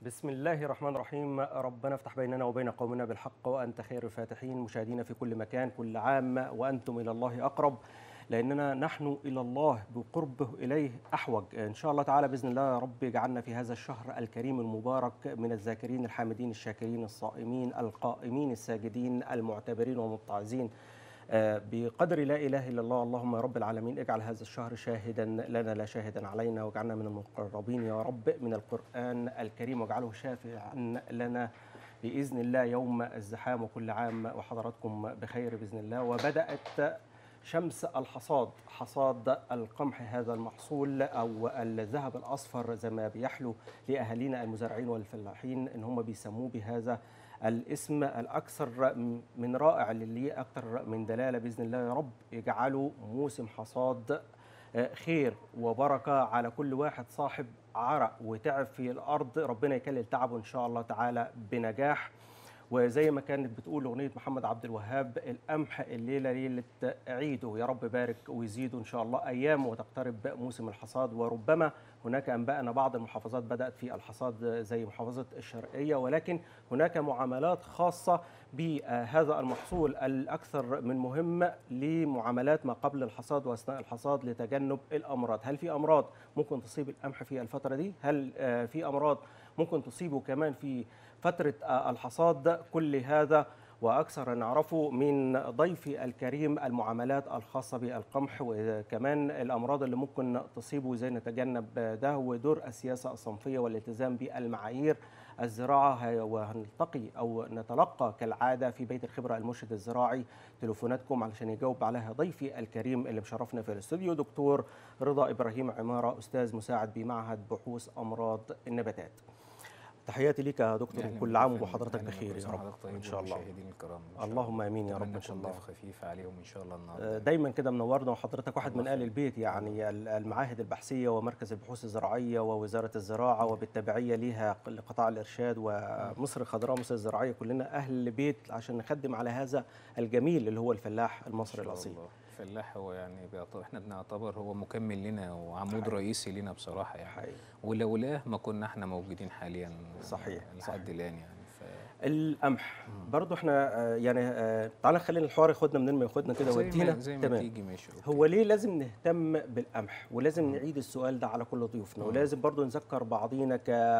بسم الله الرحمن الرحيم ربنا افتح بيننا وبين قومنا بالحق وأنت خير الفاتحين مشاهدينا في كل مكان كل عام وأنتم إلى الله أقرب لأننا نحن إلى الله بقربه إليه أحوج إن شاء الله تعالى بإذن الله يا رب يجعلنا في هذا الشهر الكريم المبارك من الذاكرين الحامدين الشاكرين الصائمين القائمين الساجدين المعتبرين والمتعظين آه، بقدر لا اله الا الله اللهم يا رب العالمين اجعل هذا الشهر شاهدا لنا لا شاهدا علينا واجعلنا من المقربين يا رب من القران الكريم واجعله شافعا لنا باذن الله يوم الزحام وكل عام وحضراتكم بخير باذن الله وبدات شمس الحصاد حصاد القمح هذا المحصول او الذهب الاصفر زي ما بيحلو لاهالينا المزارعين والفلاحين ان هم بيسموه بهذا الاسم الاكثر من رائع اللي ليه اكثر من دلاله باذن الله يا رب يجعله موسم حصاد خير وبركه على كل واحد صاحب عرق وتعب في الارض ربنا يكلل تعبه ان شاء الله تعالى بنجاح وزي ما كانت بتقول اغنيه محمد عبد الوهاب القمح الليله ليله عيده يا رب بارك ويزيده ان شاء الله ايام وتقترب موسم الحصاد وربما هناك انباء بعض المحافظات بدات في الحصاد زي محافظه الشرقيه ولكن هناك معاملات خاصه بهذا المحصول الاكثر من مهم لمعاملات ما قبل الحصاد واثناء الحصاد لتجنب الامراض هل في امراض ممكن تصيب القمح في الفتره دي هل في امراض ممكن تصيبه كمان في فترة الحصاد كل هذا وأكثر نعرفه من ضيفي الكريم المعاملات الخاصة بالقمح وكمان الأمراض اللي ممكن تصيبه زي نتجنب ده ودور السياسة الصنفية والالتزام بالمعايير الزراعة وهنلتقي أو نتلقى كالعادة في بيت الخبرة المرشد الزراعي تليفوناتكم علشان يجاوب عليها ضيفي الكريم اللي مشرفنا في الاستوديو دكتور رضا إبراهيم عمارة أستاذ مساعد بمعهد بحوث أمراض النباتات تحياتي ليك يا دكتور يعني كل عام وحضرتك بخير يا رب طيب ان شاء الله المشاهدين الكرام إن شاء اللهم امين يا رب أتمنى ان شاء يكون الله ضيف خفيف عليهم ان شاء الله النهارده دايما كده منورنا وحضرتك واحد من الله اهل البيت يعني المعاهد البحثيه ومركز البحوث الزراعيه ووزاره الزراعه وبالتبعيه ليها لقطاع الارشاد ومصر الخضراء مصر الزراعيه كلنا اهل بيت عشان نخدم على هذا الجميل اللي هو الفلاح المصري إن شاء الاصيل الله. الفلاح هو يعني بيعتبر احنا بنعتبر هو مكمل لنا وعمود حقيقي. رئيسي لنا بصراحه يعني حقيقي. ولولاه ما كنا احنا موجودين حاليا صحيح، لحد صحيح. الان يعني ف... القمح برضو احنا آه، يعني آه، تعالى خلينا الحوار ياخدنا منين ما ياخدنا كده زي ودينا ما, زي ما تمام تيجي ماشي أوكي. هو ليه لازم نهتم بالقمح ولازم نعيد السؤال ده على كل ضيوفنا ولازم برضو نذكر بعضينا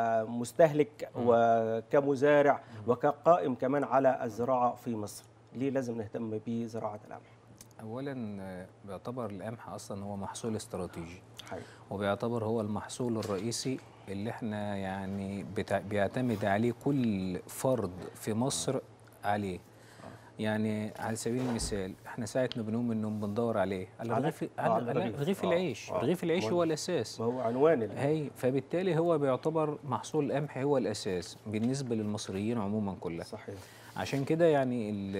كمستهلك وكمزارع وكقائم كمان على الزراعة في مصر ليه لازم نهتم بزراعة القمح اولا آه، بيعتبر القمح اصلا هو محصول استراتيجي حقيقي وبيعتبر هو المحصول الرئيسي اللي احنا يعني بتع... بيعتمد عليه كل فرد في مصر عليه يعني على سبيل المثال احنا ساعة ما بنقوم من النوم بندور عليه على على- رغيف آه، على على لا، الرغيف. رغيف آه، العيش آه. رغيف العيش هو مهم. الاساس ما هو عنوان ال- هي فبالتالي هو بيعتبر محصول القمح هو الاساس بالنسبة للمصريين عموما كلها صحيح عشان كده يعني ال-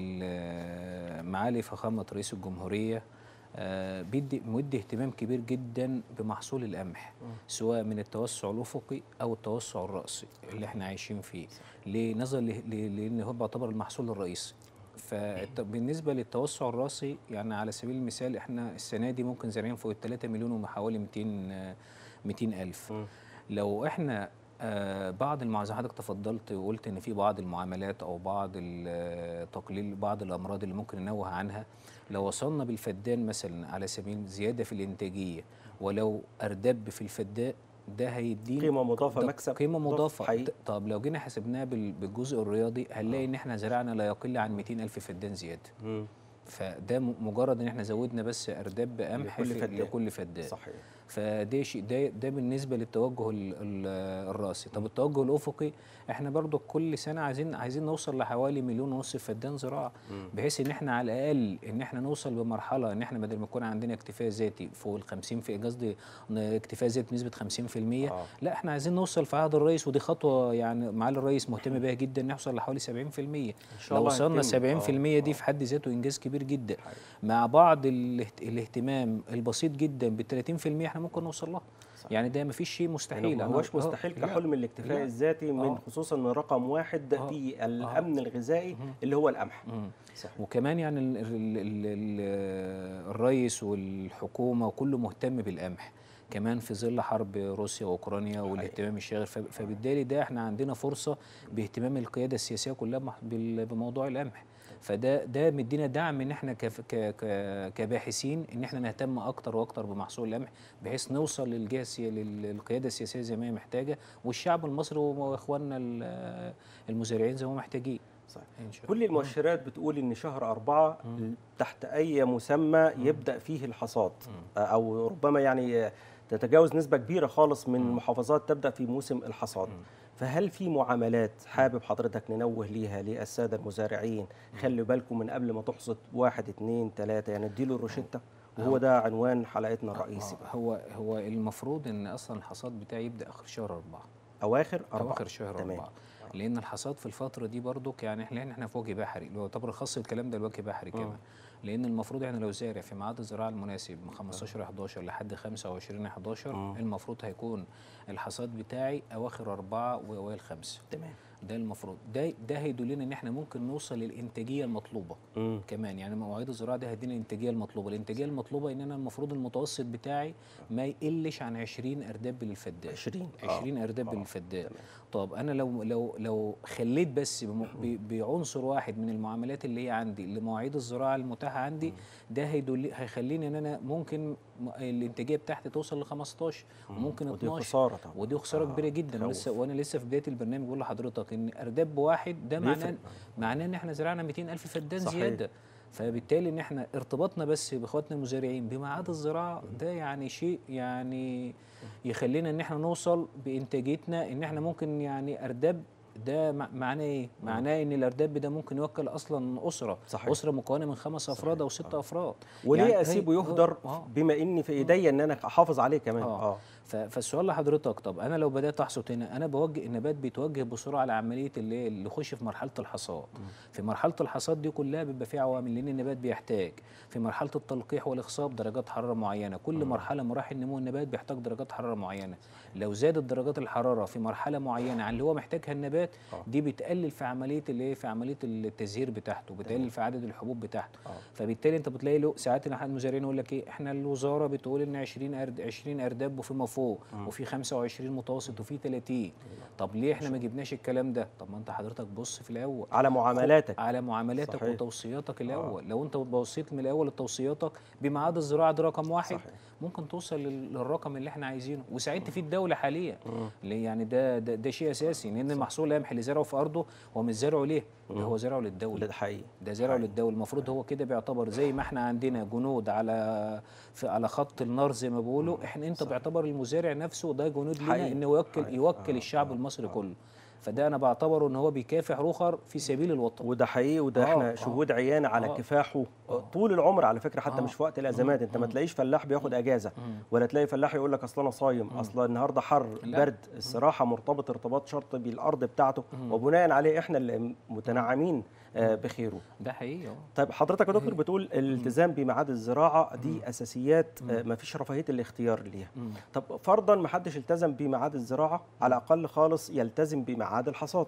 ال- معالي فخامة رئيس الجمهورية آه، بيدي مدي اهتمام كبير جدا بمحصول القمح سواء من التوسع الافقي او التوسع الراسي اللي احنا عايشين فيه ليه نظرا ل- ل- لان هو بيعتبر المحصول الرئيسي فبالنسبه للتوسع الراسي يعني على سبيل المثال احنا السنه دي ممكن زارعين فوق ال 3 مليون وحوالي 200 آه، 200 الف مم. لو احنا آه، بعض المعاملات حضرتك تفضلت وقلت ان في بعض المعاملات او بعض ال- تقليل بعض الامراض اللي ممكن ننوه عنها لو وصلنا بالفدان مثلا على سبيل زياده في الانتاجيه ولو اردب في الفداء ده هيدينا قيمة مضافة ده مكسب قيمه مضافه حقيقي د- طب لو جينا حسبناها بال- بالجزء الرياضي هنلاقي ان احنا زرعنا لا يقل عن 200 الف فدان زياده مم. فده م- مجرد ان احنا زودنا بس ارداب قمح لكل في- فدان. لكل فدان صحيح فده شيء ده ده بالنسبه للتوجه ال- ال- الراسي طب التوجه الافقي احنا برضو كل سنه عايزين عايزين نوصل لحوالي مليون ونص فدان زراعه مم. بحيث ان احنا على الاقل ان احنا نوصل بمرحله ان احنا بدل ما يكون عندنا اكتفاء ذاتي فوق ال 50 في قصدي ن- اكتفاء ذاتي بنسبه 50% آه. لا احنا عايزين نوصل في عهد الرئيس ودي خطوه يعني معالي الرئيس مهتم بيها جدا نوصل لحوالي 70% إن شاء لو الله وصلنا هيتم. 70% آه، دي آه. في حد ذاته انجاز كبير جدا حقيقي. مع بعض الاهت- الاهتمام البسيط جدا بال 30% احنا احنا ممكن نوصل لها صح. يعني ده ما فيش شيء مستحيل يعني ما أنا- هوش آه، مستحيل لا، كحلم الاكتفاء لا. الذاتي من آه. خصوصا ان رقم واحد آه. في الامن الغذائي اللي هو القمح مم. صحيح وكمان يعني ال ال ال ال الرئيس والحكومه وكله مهتم بالقمح كمان في ظل حرب روسيا واوكرانيا والاهتمام الشاغر فب- فبالتالي ده احنا عندنا فرصه باهتمام القياده السياسيه كلها بمح- بال- بموضوع القمح فده ده مدينا دعم ان احنا كف- ك ك كباحثين ان احنا نهتم اكتر واكتر بمحصول القمح بحيث نوصل للجهه السيا- لل- للقياده السياسيه زي ما هي محتاجه والشعب المصري واخواننا ال- المزارعين زي ما هم محتاجين صحيح ان شاء الله كل المؤشرات بتقول ان شهر أربعة تحت اي مسمى يبدا فيه الحصاد او ربما يعني تتجاوز نسبه كبيره خالص من المحافظات تبدا في موسم الحصاد فهل في معاملات حابب حضرتك ننوه ليها للساده المزارعين خلي بالكم من قبل ما تحصد واحد اتنين تلاته يعني اديله الروشته وهو ده عنوان حلقتنا الرئيسي آه، هو هو المفروض ان اصلا الحصاد بتاعي يبدا اخر شهر اربعه اواخر أربعة اواخر شهر تمام. اربعه لان الحصاد في الفتره دي برضو يعني احنا احنا في وجه بحري اللي هو يعتبر خاص الكلام ده الوجه بحري كمان لان المفروض احنا لو زارع في ميعاد الزراعه المناسب من 15 11 لحد 25 11 المفروض هيكون الحصاد بتاعي اواخر اربعه واوائل خمسه تمام ده المفروض ده ده هيدلنا ان احنا ممكن نوصل للانتاجيه المطلوبه مم. كمان يعني مواعيد الزراعه دي هتدينا الانتاجيه المطلوبه الانتاجيه المطلوبه ان انا المفروض المتوسط بتاعي ما يقلش عن 20 ارداب للفدان 20 20 ارداب للفدان طب انا لو لو لو خليت بس بم- ب- بعنصر واحد من المعاملات اللي هي عندي لمواعيد الزراعه المتاحه عندي ده هيدل هيخليني ان انا ممكن م- الانتاجيه بتاعتي توصل ل 15 وممكن ودي 12 خساره طبعا ودي خساره آه، كبيره جدا تخوف. ولسه وانا لسه في بدايه البرنامج بقول لحضرتك ان ارداب واحد ده معناه بيفرق. معناه ان احنا زرعنا 200 الف فدان صحيح. زياده فبالتالي ان احنا ارتباطنا بس باخواتنا المزارعين بميعاد الزراعه ده يعني شيء يعني يخلينا ان احنا نوصل بانتاجيتنا ان احنا ممكن يعني ارداب ده مع- معناه ايه؟ معناه ان الارداب ده ممكن يوكل اصلا اسره صحيح. اسره مكونه من خمس افراد او ست افراد وليه يعني هي- اسيبه يهدر آه. بما ان في ايديا ان انا احافظ عليه كمان اه اه ف- فالسؤال لحضرتك طب انا لو بدات احصد هنا انا بوجه النبات بيتوجه بسرعه لعمليه اللي اللي يخش في مرحله الحصاد في مرحله الحصاد دي كلها بيبقى فيها عوامل لان النبات بيحتاج في مرحله التلقيح والاخصاب درجات حراره معينه كل مرحله مراحل نمو النبات بيحتاج درجات حراره معينه لو زادت درجات الحراره في مرحله معينه عن اللي هو محتاجها النبات دي بتقلل في عمليه الايه في عمليه التزهير بتاعته بتقلل في عدد الحبوب بتاعته فبالتالي انت بتلاقي له ساعات إن احد المزارعين يقول لك ايه احنا الوزاره بتقول ان 20 أرد 20 ارداب وفيما فوق وفي 25 متوسط وفي 30 طب ليه احنا ما جبناش الكلام ده طب ما انت حضرتك بص في الاول على معاملاتك على معاملاتك صحيح. وتوصياتك الاول لو انت بصيت من الاول لتوصياتك بميعاد الزراعه ده رقم واحد صحيح. ممكن توصل لل- للرقم اللي احنا عايزينه وساعدت فيه الدوله حاليا ليه يعني ده ده, ده شيء اساسي لان المحصول القمح اللي زرعه في ارضه هو مش زرعه ليه ده هو زرعه للدوله ده حقيقي ده زرعه للدوله المفروض هو كده بيعتبر زي ما احنا عندنا جنود على في على خط النار زي ما بيقولوا احنا انت بيعتبر المزارع نفسه ده جنود لنا حقيقي. انه يوكل حقيقي. يوكل الشعب المصري كله فده انا بعتبره ان هو بيكافح رخر في سبيل الوطن وده حقيقي وده آه، احنا آه. شهود عيان على آه. كفاحه طول العمر على فكره حتى آه. مش في وقت الازمات انت ما تلاقيش فلاح بياخد اجازه ولا تلاقي فلاح يقول لك اصل انا صايم اصل النهارده حر لا. برد الصراحه مرتبط ارتباط شرط بالارض بتاعته وبناء عليه احنا اللي متنعمين آه، بخيره ده حقيقي اه طيب حضرتك يا دكتور بتقول الالتزام بميعاد الزراعه دي اساسيات ما فيش رفاهيه الاختيار ليها طب فرضا ما حدش التزم بميعاد الزراعه على الاقل خالص يلتزم بميعاد الحصاد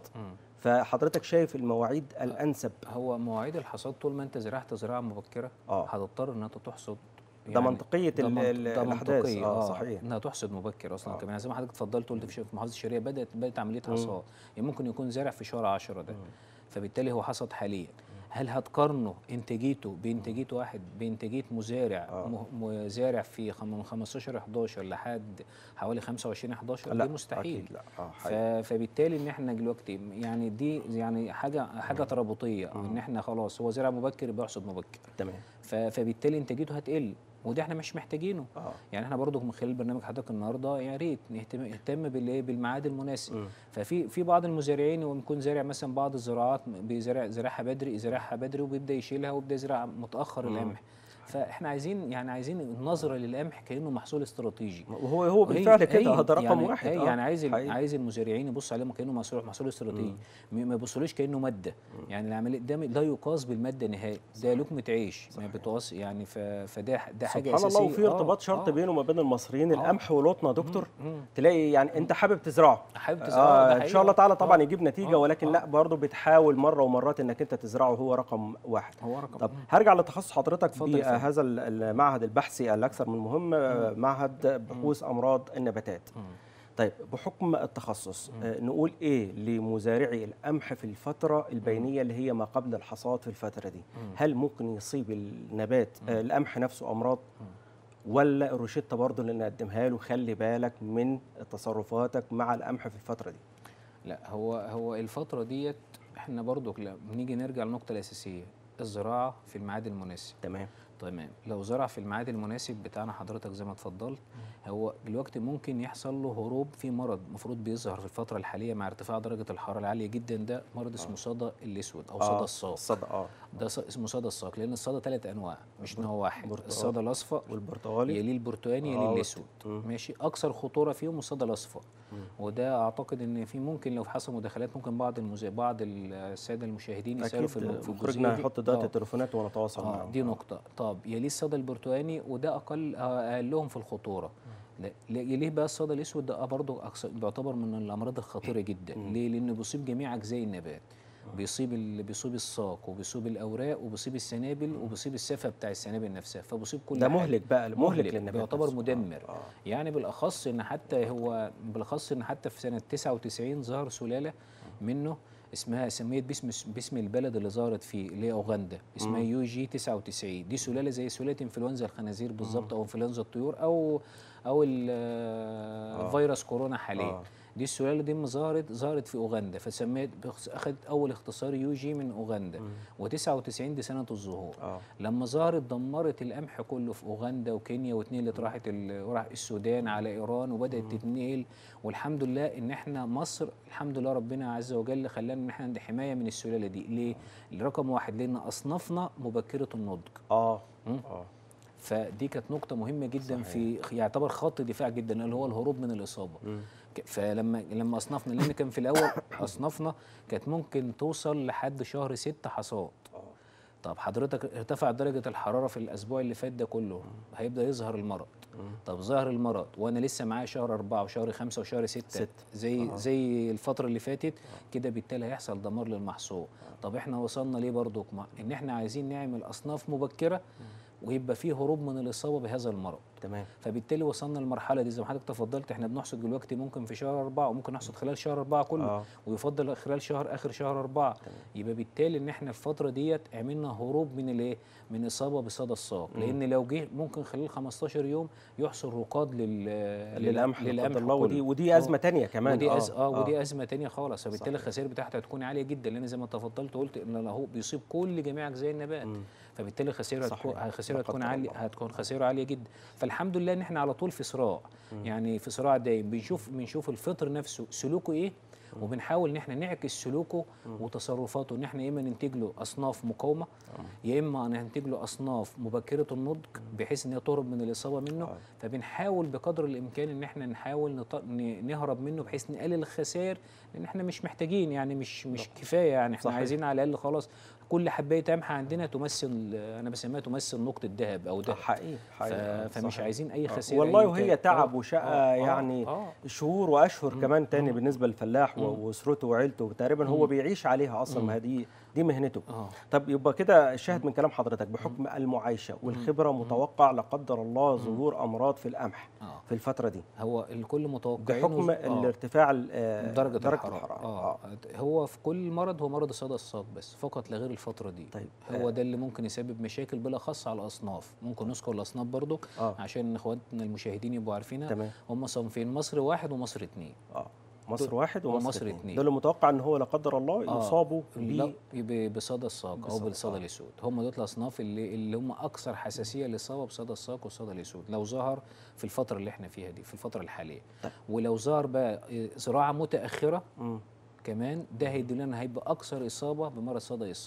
فحضرتك شايف المواعيد الانسب هو مواعيد الحصاد طول ما انت زرعت زراعه مبكره آه. هتضطر ان انت تحصد ده منطقية ده ال- منط- ال- ده الأحداث. منطقية آه، اه صحيح. انها تحصد مبكر اصلا آه. كمان زي ما حضرتك اتفضلت قلت في ش- في محافظه الشرقيه بدات بدات عمليه حصاد يعني ممكن يكون زارع في شهر 10 ده فبالتالي هو حصد حاليا هل هتقارنه انتاجيته بانتاجيه واحد بانتاجيه مزارع آه. م- مزارع في خم- من 15 11 لحد حوالي 25 11 لا دي مستحيل أكيد لا آه ف- حقيقي. فبالتالي ان احنا دلوقتي يعني دي يعني حاجه حاجه ترابطيه ان احنا خلاص هو زرع مبكر بيحصد مبكر تمام ف- فبالتالي انتاجيته هتقل وده احنا مش محتاجينه اه يعني احنا برضو من خلال برنامج حضرتك النهارده يا ريت نهتم نهتم بالايه بالميعاد المناسب مم. ففي في بعض المزارعين هو بيكون زارع مثلا بعض الزراعات بيزرع زرعها بدري زرعها بدري وبيبدا يشيلها ويبدا يزرع متاخر مم. القمح فاحنا عايزين يعني عايزين النظره للقمح كانه محصول استراتيجي وهو هو هي- بالفعل كده هي- هذا رقم يعني واحد هي آه، يعني عايز ال- حقيقي. عايز المزارعين يبصوا عليهم كانه محصول محصول استراتيجي م- ما يبصولوش كانه ماده يعني العمليه ده لا يقاس بالماده نهائي ده لقمه عيش ما بتقاس يعني ف- فده ده حاجه سبحان اساسيه الله وفي آه، ارتباط شرط آه. بينه وما بين المصريين آه. القمح والقطن يا دكتور مم. تلاقي يعني انت حابب تزرعه حابب تزرعه، آه ده ان حقيقي. شاء الله تعالى طبعا آه. يجيب نتيجه آه. ولكن آه. لا برضه بتحاول مره ومرات انك انت تزرعه هو رقم واحد هو رقم طب مم. هرجع لتخصص حضرتك اتفضل في يا فندم. هذا ال- المعهد البحثي الاكثر من مهم آه، معهد بحوث امراض النباتات مم. طيب بحكم التخصص آه، نقول ايه لمزارعي القمح في الفتره البينيه اللي هي ما قبل الحصاد في الفتره دي هل ممكن يصيب النبات آه، القمح نفسه امراض ولا الروشته برضه اللي نقدمها له خلي بالك من تصرفاتك مع القمح في الفتره دي لا هو هو الفتره ديت احنا برضو لا بنيجي نرجع للنقطه الاساسيه الزراعه في الميعاد المناسب تمام تمام لو زرع في الميعاد المناسب بتاعنا حضرتك زي ما اتفضلت هو دلوقتي ممكن يحصل له هروب في مرض المفروض بيظهر في الفتره الحاليه مع ارتفاع درجه الحراره العاليه جدا ده مرض اسمه صدى الاسود او صدى الصاق الصدى اه ده ص- اسمه صدى الصاق لان الصدى ثلاث انواع مش نوع واحد برتقال. الصدى الاصفر والبرتقالي يليه البرتقاني آه، يليه الاسود مم. ماشي اكثر خطوره فيهم الصدى الاصفر وده اعتقد ان في ممكن لو حصل مداخلات ممكن بعض المز... بعض الساده المشاهدين يسالوا في, الم- في اكيد الجزئيه مخرجنا دي. هيحط داتا آه. التليفونات ونتواصل آه معاهم دي نقطة طب يليه الصدى البرتقاني وده أقل آه، أقلهم في الخطورة لا لا- يليه بقى الصدى الأسود ده برضه أكثر- بيعتبر من الأمراض الخطيرة جدا ليه؟ لأنه بيصيب جميع أجزاء النبات بيصيب ال... بيصيب الساق وبيصيب الأوراق وبيصيب السنابل وبيصيب السفة بتاع السنابل نفسها فبيصيب كل ده حاجة. مهلك بقى مهلك للنبات بيعتبر نفسه. مدمر آه. يعني بالاخص ان حتى هو بالاخص ان حتى في سنه 99 ظهر سلاله منه اسمها سميت باسم باسم البلد اللي ظهرت فيه اللي هي اوغندا اسمها يو جي 99 دي سلاله زي سلاله انفلونزا الخنازير بالظبط او انفلونزا الطيور او او ال- آه. فيروس كورونا حاليا آه. دي السلاله دي ما ظهرت ظهرت في اوغندا فسميت بخ- اخذت اول اختصار يو جي من اوغندا و99 دي سنه الظهور اه لما ظهرت دمرت القمح كله في اوغندا وكينيا واتنقلت راحت ال- راح السودان على ايران وبدات تتنقل والحمد لله ان احنا مصر الحمد لله ربنا عز وجل خلانا ان احنا عند حمايه من السلاله دي ليه؟ رقم واحد لان اصنافنا مبكره النضج اه مم. اه فدي كانت نقطة مهمة جدا صحيح. في يعتبر خط دفاع جدا اللي هو الهروب من الإصابة مم. ك- فلما لما أصنافنا لأن كان في الأول أصنافنا كانت ممكن توصل لحد شهر ستة حصاد آه. طب حضرتك ارتفع درجة الحرارة في الأسبوع اللي فات ده كله هيبدأ يظهر المرض طب ظهر المرض وأنا لسه معايا شهر أربعة وشهر خمسة وشهر ستة ستة. زي زي الفترة اللي فاتت كده بالتالي هيحصل دمار للمحصول طب احنا وصلنا ليه برضو إن احنا عايزين نعمل أصناف مبكرة ويبقى فيه هروب من الإصابة بهذا المرض تمام فبالتالي وصلنا للمرحله دي زي ما حضرتك تفضلت احنا بنحصد دلوقتي ممكن في شهر أربعة وممكن نحصد خلال شهر أربعة كله آه. ويفضل خلال شهر اخر شهر أربعة يبقى بالتالي ان احنا الفتره ديت عملنا هروب من الايه من اصابه بصدى الساق لان لو جه ممكن خلال 15 يوم يحصل رقاد لل للقمح لا للقمح قدر الله ودي كله. ودي ازمه تانية كمان ودي أز... اه ودي ازمه تانية خالص فبالتالي صحيح. الخسائر بتاعتها هتكون عاليه جدا لان زي ما تفضلت وقلت ان هو بيصيب كل جميع اجزاء النبات فبالتالي الخسائر هتكون صحيح. الخسائر لا هتكون قدر عاليه الله. هتكون خسائر عاليه جدا فالحمد لله ان احنا على طول في صراع يعني في صراع دايم بنشوف بنشوف الفطر نفسه سلوكه ايه وبنحاول ان احنا نعكس سلوكه وتصرفاته ان احنا يا اما ننتج له اصناف مقاومه يا اما ننتج له اصناف مبكره النضج بحيث ان هي تهرب من الاصابه منه آه. فبنحاول بقدر الامكان ان احنا نحاول نط... ن- نهرب منه بحيث نقلل الخسائر لان احنا مش محتاجين يعني مش مش كفايه يعني احنا صحيح. عايزين على الاقل خلاص كل حبايه قمح عندنا تمثل انا بسميها تمثل نقطه ذهب او ذهب حقيقي ف... حقيقي فمش صحيح. عايزين اي آه. خسائر والله أيا وهي كان. تعب آه، وشقة آه، يعني آه. شهور واشهر كمان تاني بالنسبه للفلاح و- واسرته وعيلته تقريبا هو بيعيش عليها اصلا ما هي دي دي مهنته آه. طب يبقى كده الشاهد من كلام حضرتك بحكم المعايشه والخبره متوقع لا قدر الله ظهور امراض في القمح آه. في الفتره دي هو الكل متوقعين بحكم الارتفاع ال- آه، درجة, درجه الحرارة, الحراره آه. هو في كل مرض هو مرض الصدى الصاق بس فقط لا غير الفترة دي طيب، هو ده اللي ممكن يسبب مشاكل بالاخص على الاصناف ممكن نذكر الاصناف برضو آه. عشان اخواتنا المشاهدين يبقوا عارفينها تمام. هم صنفين مصر واحد ومصر اتنين اه مصر واحد ومصر, ومصر اتنين. اتنين. دول المتوقع ان هو لا قدر الله آه. يصابوا لا، ب ب- بصدى الساق او بصدى- بالصدى آه. الاسود هم دول الاصناف اللي اللي هم اكثر حساسيه للاصابه بصدى الساق والصدى الاسود لو ظهر في الفتره اللي احنا فيها دي في الفتره الحاليه ولو ظهر بقى آه، زراعه متاخره مم. كمان ده هيدلنا هيبقى اكثر اصابه بمرض صدى الساق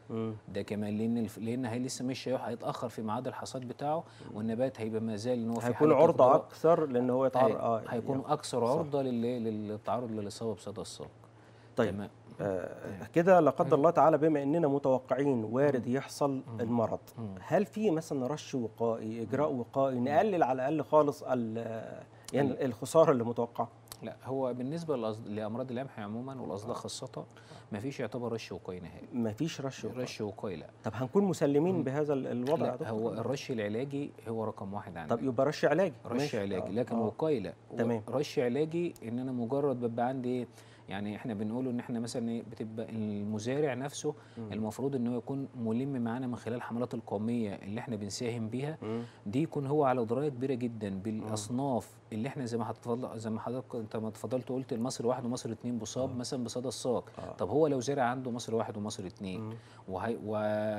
مم. ده كمان لان الف... لان هي لسه مش هيروح هيتاخر في ميعاد الحصاد بتاعه والنبات هيبقى ما زال ان هو في هيكون حالة عرضه خضراء. اكثر لان هو يتعرض هي- اه هيكون يعني- اكثر عرضه لل... للتعرض للاصابه بصدى الساق طيب تمام آه كده لا قدر الله تعالى بما اننا متوقعين وارد يحصل المرض هل في مثلا رش وقائي اجراء وقائي نقلل على الاقل خالص ال- يعني الخساره اللي متوقعه لا هو بالنسبه للأصد... لامراض القمح عموما والاصداء خاصه ما فيش يعتبر رش وقائي نهائي مفيش رش وقائي رش وقائي لا طب هنكون مسلمين بهذا ال- الوضع يا لا دكتور؟ هو الرش العلاجي هو رقم واحد عندنا طب يبقى رش علاجي رش ماشي. علاجي آه، لكن آه. وقائي لا تمام. رش علاجي ان انا مجرد ببقى عندي ايه يعني احنا بنقوله ان احنا مثلا ايه بتبقى المزارع نفسه المفروض ان هو يكون ملم معانا من خلال الحملات القوميه اللي احنا بنساهم بيها مم. دي يكون هو على درايه كبيره جدا بالاصناف اللي احنا زي ما هتفضل زي ما حضرتك انت ما اتفضلت وقلت مصر واحد ومصر اتنين بصاب مثلا بصدى الساق آه. طب هو لو زرع عنده مصر واحد ومصر اتنين وهي و...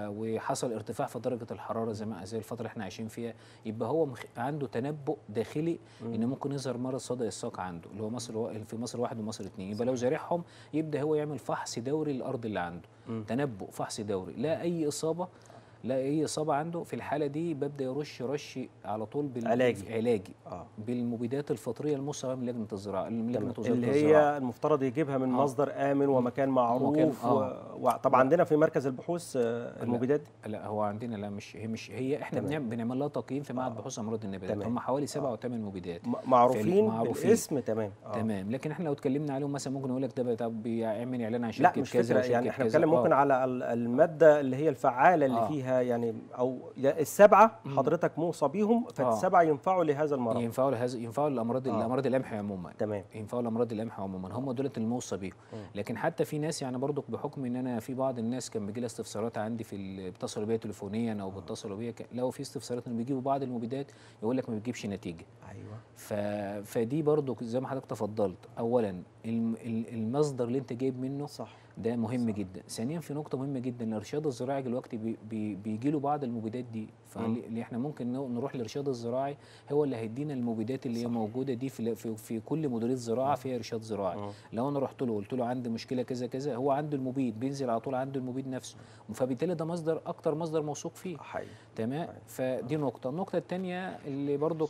وحصل ارتفاع في درجه الحراره زي ما زي الفتره اللي احنا عايشين فيها يبقى هو مخ... عنده تنبؤ داخلي ان ممكن يظهر مرض صدى الساق عنده اللي هو مصر و... في مصر واحد ومصر اتنين يبقى لو زارعهم يبدا هو يعمل فحص دوري للارض اللي عنده تنبؤ فحص دوري لا اي اصابه لا اي اصابه عنده في الحاله دي ببدا يرش رش على طول بال... علاجي. علاجي اه بالمبيدات الفطريه المصوبه من لجنه الزراعه من لجنه تمام. وزاره اللي الزراعه هي المفترض يجيبها من آه. مصدر امن ومكان معروف آه. و... وطبعا عندنا في مركز البحوث آه، المبيدات دي لا هو عندنا لا مش هي مش هي احنا تمام. بنعمل, بنعمل لها تقييم في معهد بحوث امراض النباتات تمام. هم حوالي سبعة او ثمان مبيدات م- معروفين, معروفين. بالاسم تمام آه. تمام لكن احنا لو اتكلمنا عليهم مثلا ممكن اقول لك ده بقى- طب بيعمل اعلان عن لا شركه مش كذا فكره وشركة يعني احنا كذا. بنتكلم آه. ممكن على ال- الماده اللي هي الفعاله اللي آه. فيها يعني او يا السبعه حضرتك موصى بيهم فالسبعه ينفعوا لهذا المرض ينفعوا لهذا ينفعوا الامراض آه. الامراض القمح عموما تمام ينفعوا الامراض القمح عموما هم دول الموصى بيهم لكن حتى في ناس يعني برضك بحكم ان انا في بعض الناس كان بيجي لها استفسارات عندي في ال- بيتصلوا بيا تليفونيا او بيتصلوا بيا ك- لو في استفسارات انه بيجيبوا بعض المبيدات يقول لك ما بتجيبش نتيجه ايوه ف... فدي برضو زي ما حضرتك تفضلت اولا الم... ال- المصدر اللي انت جايب منه صح ده مهم جدا ثانيا في نقطه مهمه جدا الارشاد الزراعي دلوقتي بي... بي... بيجي له بعض المبيدات دي فاللي احنا ممكن نو- نروح للارشاد الزراعي هو اللي هيدينا المبيدات اللي هي موجوده دي في في, في كل مديريه زراعه فيها ارشاد زراعي مم. لو انا رحت له قلت له عندي مشكله كذا كذا هو عنده المبيد بينزل على طول عنده المبيد نفسه فبالتالي ده مصدر اكتر مصدر موثوق فيه حقيقي تمام فدي نقطة، النقطة الثانية اللي برضك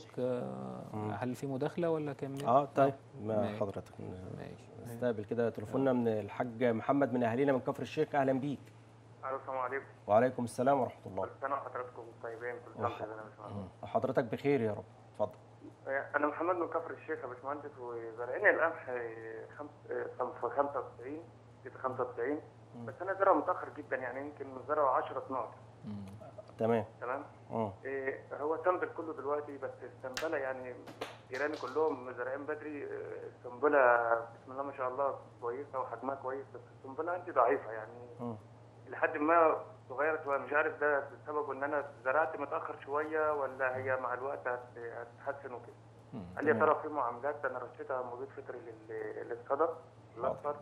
آه، هل في مداخلة ولا كمل؟ اه طيب ما ماشي. حضرتك ماشي نستقبل كده تليفوننا من الحاج محمد من اهالينا من كفر الشيخ اهلا بيك الو السلام عليكم وعليكم السلام ورحمه الله كل سنه وحضراتكم طيبين كل سنه وانتم طيبين يا باشمهندس حضرتك بخير يا رب اتفضل انا محمد من كفر الشيخ يا باشمهندس وزارعين القمح خمس في 95 في 95 بس انا زرعه متاخر جدا يعني يمكن زرعه 10 12 مم. تمام تمام اه إيه هو سنبل كله دلوقتي بس السنبله يعني جيراني كلهم زارعين بدري إيه، السنبله بسم الله ما شاء الله كويسه وحجمها كويس بس السنبله عندي ضعيفه يعني مم. لحد ما صغيره شويه مش عارف ده بسبب ان انا زرعت متاخر شويه ولا هي مع الوقت هت- هتتحسن وكده مم. قال لي يا ترى في معاملات انا رشيتها مبيد فطري لل- للصدى الاصفر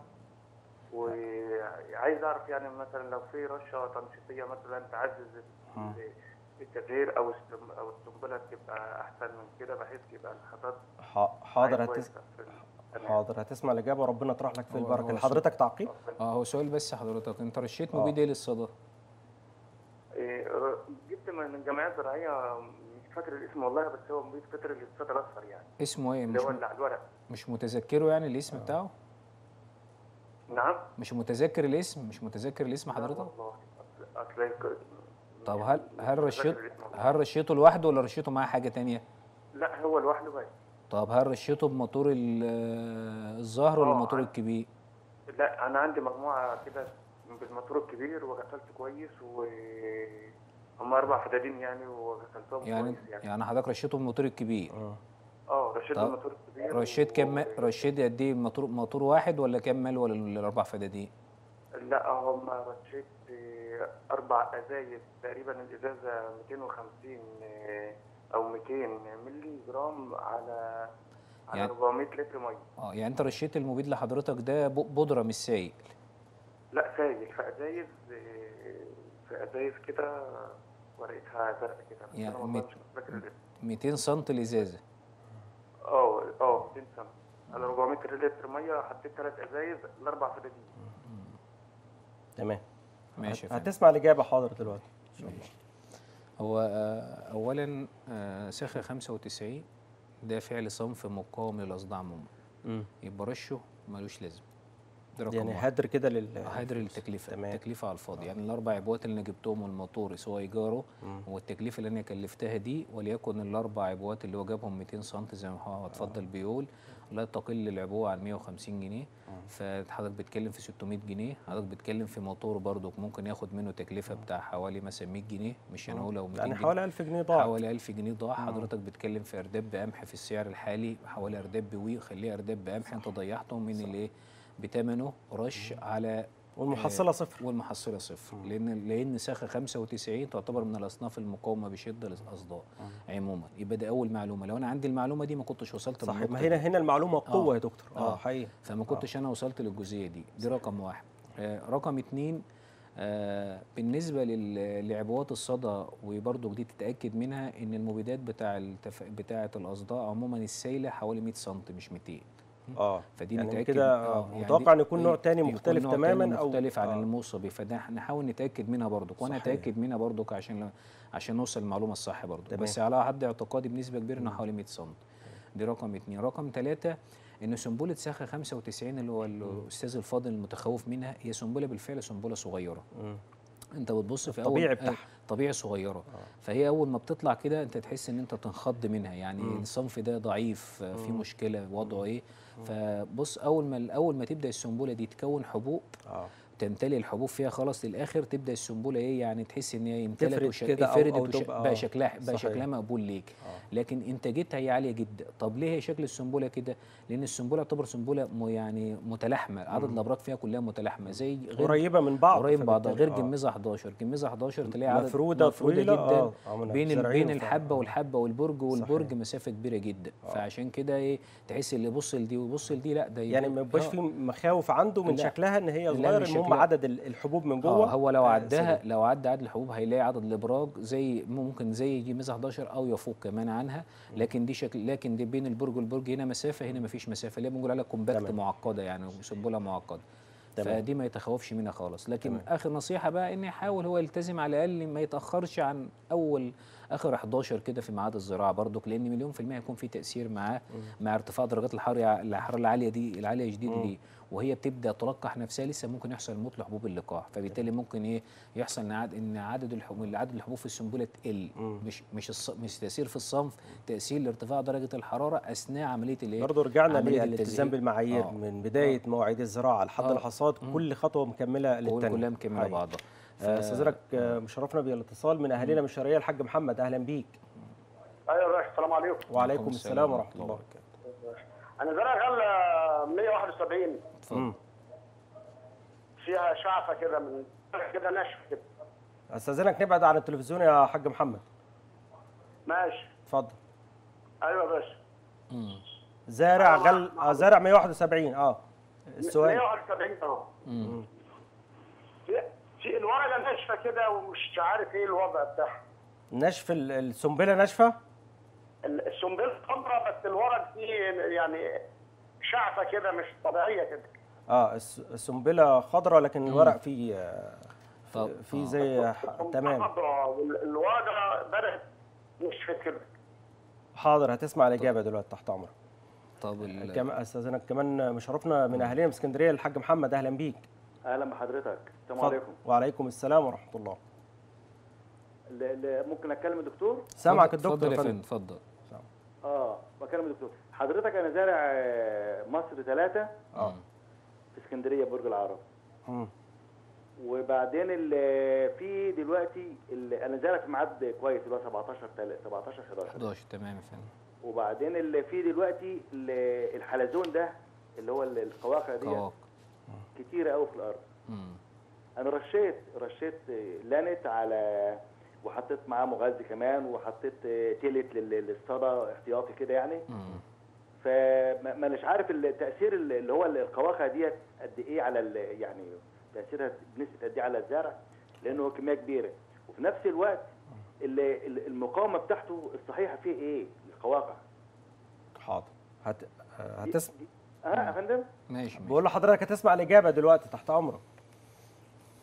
وعايز اعرف يعني مثلا لو في رشه تنشيطيه مثلا تعزز مم. التغيير او السم- او السنبله تبقى احسن من كده بحيث يبقى الحصاد ح- حاضر معايا هتس... كويس في ال- تمام. حاضر هتسمع الاجابه وربنا يطرح لك في هو- البركه هو لحضرتك تعقيب اه هو سؤال بس حضرتك انت رشيت آه. مبيد ايه للصدى؟ إيه، ر- جبت من الجمعيات الزراعيه مش فاكر الاسم والله بس هو مبيد فطري للصدى الاصفر يعني اسمه ايه؟ مش اللي هو م... اللي على الورق مش متذكره يعني الاسم بتاعه؟ نعم مش متذكر الاسم؟ مش متذكر الاسم لا حضرتك؟ والله أصل- اصل ك- طب هل هل مش رشيت فاكر الاسم والله. هل رشيته لوحده ولا رشيته معاه حاجة تانية؟ لا هو لوحده بس طب هل رشيته بموتور ال- آه، الظهر ولا آه، الموتور عن- الكبير؟ لا انا عندي مجموعه كده بالموتور الكبير وغسلت كويس و هم اربع فدادين يعني وغسلتهم يعني كويس يعني يعني حضرتك رشيته بالموتور الكبير اه اه رشيت طب الموتور الكبير رشيت كم و- رشيت قد ايه موتور موتور واحد ولا كمل ولا الاربع فدادين؟ لا هم رشيت آه، اربع ازايز تقريبا الازازه 250 آه، او 200 مللي جرام على على يعني- 400 لتر ميه اه يعني انت رشيت المبيد لحضرتك ده ب- بودره مش سائل لا سايل في ازايز آه، في ازايز كده ورقتها زرقاء كده بس يعني انا والله مت- مش فاكر الاسم 200 سم الازازه اه اه 200 سم على 400 لتر ميه حطيت ثلاث ازايز الاربع فدادين تمام ماشي يا فندم. هتسمع الاجابه حاضر دلوقتي ان شاء الله هو آه، اولا آه، ساخه 95 ده فعل صنف مقاوم للاصداع عموما مم. يبقى رشه ملوش لازم ده رقم يعني واحد. هدر كده لل هدر التكلفه تمام. التكلفه على الفاضي يعني الاربع عبوات اللي انا جبتهم والموتور سواء ايجاره مم. والتكلفه اللي انا كلفتها دي وليكن الاربع عبوات اللي هو جابهم 200 سم زي ما هو اتفضل بيقول لا تقل العبوه عن 150 جنيه فحضرتك بتتكلم في 600 جنيه حضرتك بتتكلم في موتور برضك ممكن ياخد منه تكلفه بتاع حوالي مثلا 100 جنيه مش هنقول او 200 يعني جنيه حوالي 1000 جنيه ضاع حوالي 1000 جنيه ضاع حضرتك بتتكلم في ارداب بقمح في السعر الحالي حوالي ارداب بوي خليه ارداب بقمح انت ضيعته من الايه بثمنه رش على والمحصله صفر والمحصله صفر لان لان ساخه 95 تعتبر من الاصناف المقاومه بشده للاصداء عموما يبقى ده اول معلومه لو انا عندي المعلومه دي ما كنتش وصلت صحيح للنقطة ما دي. هنا هنا المعلومه قوه آه. يا دكتور اه آه. حقيقي فما كنتش انا وصلت للجزئيه دي دي رقم واحد آه رقم اتنين آه بالنسبه لل- لعبوات الصدى وبرضه دي تتاكد منها ان المبيدات بتاع التف... بتاعه الاصداء عموما السائله حوالي 100 سم مش 200 اه فدي يعني نتاكد كده آه، آه، متوقع ان يكون دي- نوع تاني يكون مختلف نوع تماما تاني او مختلف عن آه. الموصبي فده نحاول نتاكد منها برضك وانا صحيح. اتاكد منها برضك عشان عشان نوصل للمعلومه الصح برضك تمام. بس على حد اعتقادي بنسبه كبيره انه حوالي 100 سم دي رقم اتنين رقم ثلاثة ان سنبله ساخه 95 اللي هو الاستاذ الفاضل المتخوف منها هي سنبله بالفعل سنبله صغيره مم. انت بتبص في الطبيعي اول بتاعها. طبيعي صغيره فهي اول ما بتطلع كده انت تحس ان انت تنخض منها يعني الصنف ده ضعيف آه، في مشكله وضعه ايه فبص اول ما اول ما تبدا السنبله دي تكون حبوب اه تمتلي الحبوب فيها خلاص للاخر تبدا السنبله ايه يعني تحس ان هي امتلت تفرد وش... كده أو- افردت أو وش... تبقى- بقى شكلها بقى صحيح. شكلها مقبول ليك آه. لكن انتاجتها هي عاليه جدا طب ليه هي شكل السنبله كده لان السنبله تعتبر سنبله م... يعني متلاحمه عدد الابراج فيها كلها متلاحمه زي غير قريبه من بعض قريب من بعضها غير فبالتالي- آه. جميزه 11 جميزه 11 تلاقي عدد مفرودة طويلة، جدا آه، آه، من بين ال- الزرعين بين وف- الحبه آه. والحبه والبرج والبرج صحيح. مسافه كبيره جدا فعشان كده ايه تحس اللي يبص لدي ويبص لدي لا ده يعني يبقى- ما يبقاش آه. في مخاوف عنده من لا. شكلها ان هي لا، صغيره من المهم شكلها. عدد ال- الحبوب من اه جوه هو لو آه، عداها سليم. لو عدى عدد الحبوب هيلاقي عدد الابراج زي ممكن زي جيميزه 11 او يفوق كمان عنها لكن دي شكل لكن دي بين البرج والبرج هنا مسافه هنا مفيش مسافه اللي بنقول عليها كومباكت تمام. معقده يعني سنبله معقده تمام. فدي ما يتخوفش منها خالص لكن تمام. اخر نصيحه بقى ان يحاول هو يلتزم على الاقل ما يتاخرش عن اول اخر 11 كده في ميعاد الزراعه برضك لان مليون في الميه هيكون في تاثير معاه مع ارتفاع درجات الحراره الحراره العاليه دي العاليه جديد دي وهي بتبدا تلقح نفسها لسه ممكن يحصل موت لحبوب اللقاح فبالتالي ممكن ايه يحصل ان عدد ان عدد الحبوب عدد الحبوب في السنبله تقل مش مش الص... مش تاثير في الصنف تاثير لارتفاع درجه الحراره اثناء عمليه الايه برضه رجعنا عملية للالتزام التزهير. بالمعايير آه. من بدايه مواعيد الزراعه لحد آه. الحصاد كل خطوه مكمله كل- للتانيه كلها مكمله حقيقي. بعضها فاستاذنك آه، مشرفنا بالاتصال من اهالينا من الشرقيه الحاج محمد اهلا بيك ايوه يا باشا السلام عليكم وعليكم السلام ورحمه الله وبركاته انا زرع غله 171 مم. فيها شعفه كده من كده ناشفه كده استاذنك نبعد عن التلفزيون يا حاج محمد ماشي اتفضل ايوه يا باشا مم. زارع غل آه زارع 171 اه السؤال 171 اهو مم. في في الورقه ناشفه كده ومش عارف ايه الوضع بتاعها نشف ال- السنبله ناشفه ال- السنبله خضراء بس الورق فيه يعني شعفه كده مش طبيعيه كده اه الس- السنبله خضراء لكن الورق فيه آه، طب، في آه. زي ح- تمام خضراء والورقه بدات نشفت كده حاضر هتسمع الاجابه دلوقتي تحت امرك طب ال- كمان استاذنك كمان مشرفنا من اهالينا من اسكندريه الحاج محمد اهلا بيك اهلا بحضرتك السلام اتفضل. عليكم وعليكم السلام ورحمه الله ال- ال- ممكن اتكلم الدكتور سامعك اتفضل الدكتور يا يا فندم فندم اتفضل اه بكلم الدكتور حضرتك انا زارع آه، مصر ثلاثة اه في اسكندريه برج العرب مم. وبعدين ال- في دلوقتي ال- انا زارع في ميعاد كويس اللي هو 17 تل- 17 11 11 تمام يا فندم وبعدين اللي في دلوقتي ال- الحلزون ده اللي هو ال- القواقع دي قواق كتيره قوي في الارض مم. انا رشيت رشيت لانت على وحطيت معاه مغذي كمان وحطيت تيلت لل- للصدى احتياطي كده يعني مم. فما مش عارف التاثير اللي هو القواقع ديت قد ايه على ال- يعني تاثيرها بنسبه قد ايه على الزرع لانه كميه كبيره وفي نفس الوقت ال- ال- المقاومه بتاعته الصحيحه فيه ايه القواقع حاضر هت... آه، هتسمع اه يا فندم ماشي ماشي بقول لحضرتك هتسمع الاجابه دلوقتي تحت امرك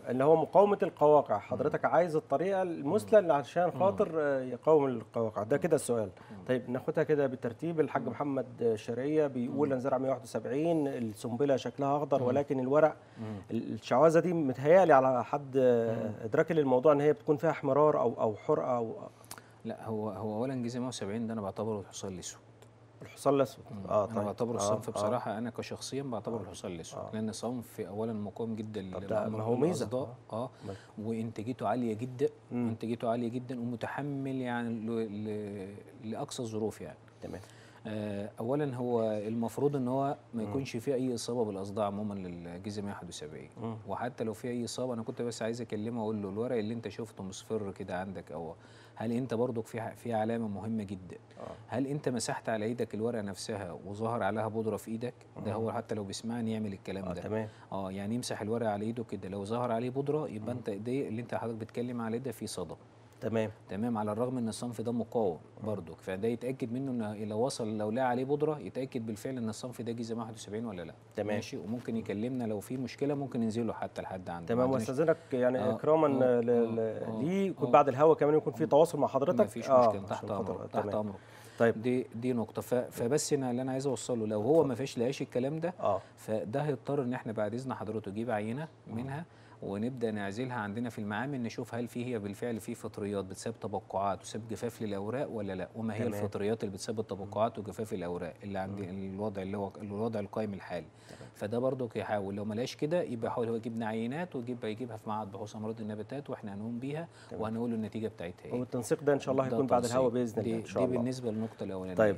اللي هو مقاومه القواقع حضرتك عايز الطريقه المثلى اللي عشان خاطر آه، يقاوم القواقع ده كده السؤال طيب ناخدها كده بالترتيب الحاج محمد شرقيه بيقول انا زرع 171 السنبله شكلها اخضر ولكن الورق الشعوذه دي متهيالي على حد آه، ادراكي للموضوع ان هي بتكون فيها احمرار او او حرقه او لا هو هو اولا جزء 170 ده انا بعتبره الحصان الاسود الحصان الاسود اه انا بعتبره آه، الصنف آه. بصراحه انا كشخصيا بعتبره الحصان الاسود آه. لان صنف اولا مقاوم جدا طب ده للأمراض ما هو ميزة. والأصداء. اه مال. وانتاجيته عاليه جدا مم. انتاجيته عاليه جدا ومتحمل يعني ل- ل- لاقصى الظروف يعني تمام آه، اولا هو المفروض ان هو ما يكونش فيه اي اصابه بالاصداء عموما للجزء 171 مم. وحتى لو في اي اصابه انا كنت بس عايز اكلمه اقول له الورق اللي انت شفته مصفر كده عندك او هل انت برضك في ح- في علامه مهمه جدا آه. هل انت مسحت على ايدك الورقه نفسها وظهر عليها بودره في ايدك ده هو حتى لو بيسمعني يعمل الكلام اه ده تمام اه يعني يمسح الورقه على ايده كده لو ظهر عليه بودره يبقى انت ايديه اللي انت حضرتك بتتكلم عليه ده فيه صدى تمام تمام على الرغم ان الصنف ده مقاوم برضك فده يتاكد منه ان لو وصل لو لقى عليه بودره يتاكد بالفعل ان الصنف ده جيزه 71 ولا لا تمام. ماشي وممكن يكلمنا لو في مشكله ممكن ننزله حتى لحد عنده تمام ما عندناش- واستاذنك يعني آه، اكراما آه، ل- ل- آه، ليه يكون آه. بعد الهوا كمان يكون في تواصل مع حضرتك ما فيش آه، مشكله تحت عشان خاطر- امرك تحت تمام. امرك طيب دي دي نقطه ف- فبس انا اللي انا عايز اوصله لو هو ما فيش لقاش الكلام ده اه فده هيضطر ان احنا بعد اذن حضرته نجيب عينه منها ونبدا نعزلها عندنا في المعامل نشوف هل في هي بالفعل في فطريات بتسبب تبقعات وسبب جفاف للاوراق ولا لا وما هي تمام. الفطريات اللي بتسبب تبقعات وجفاف الاوراق اللي عند الوضع اللي هو الوضع القائم الحالي فده برضك يحاول لو ما لقاش كده يبقى يحاول هو يجيب لنا عينات ويجيب يجيبها في معهد بحوث امراض النباتات واحنا هنقوم بيها تمام. وهنقول له النتيجه بتاعتها ايه والتنسيق ده ان شاء الله ده هيكون بعد تنسيق. الهوا باذن الله دي, ان شاء دي الله بالنسبه للنقطه الاولانيه طيب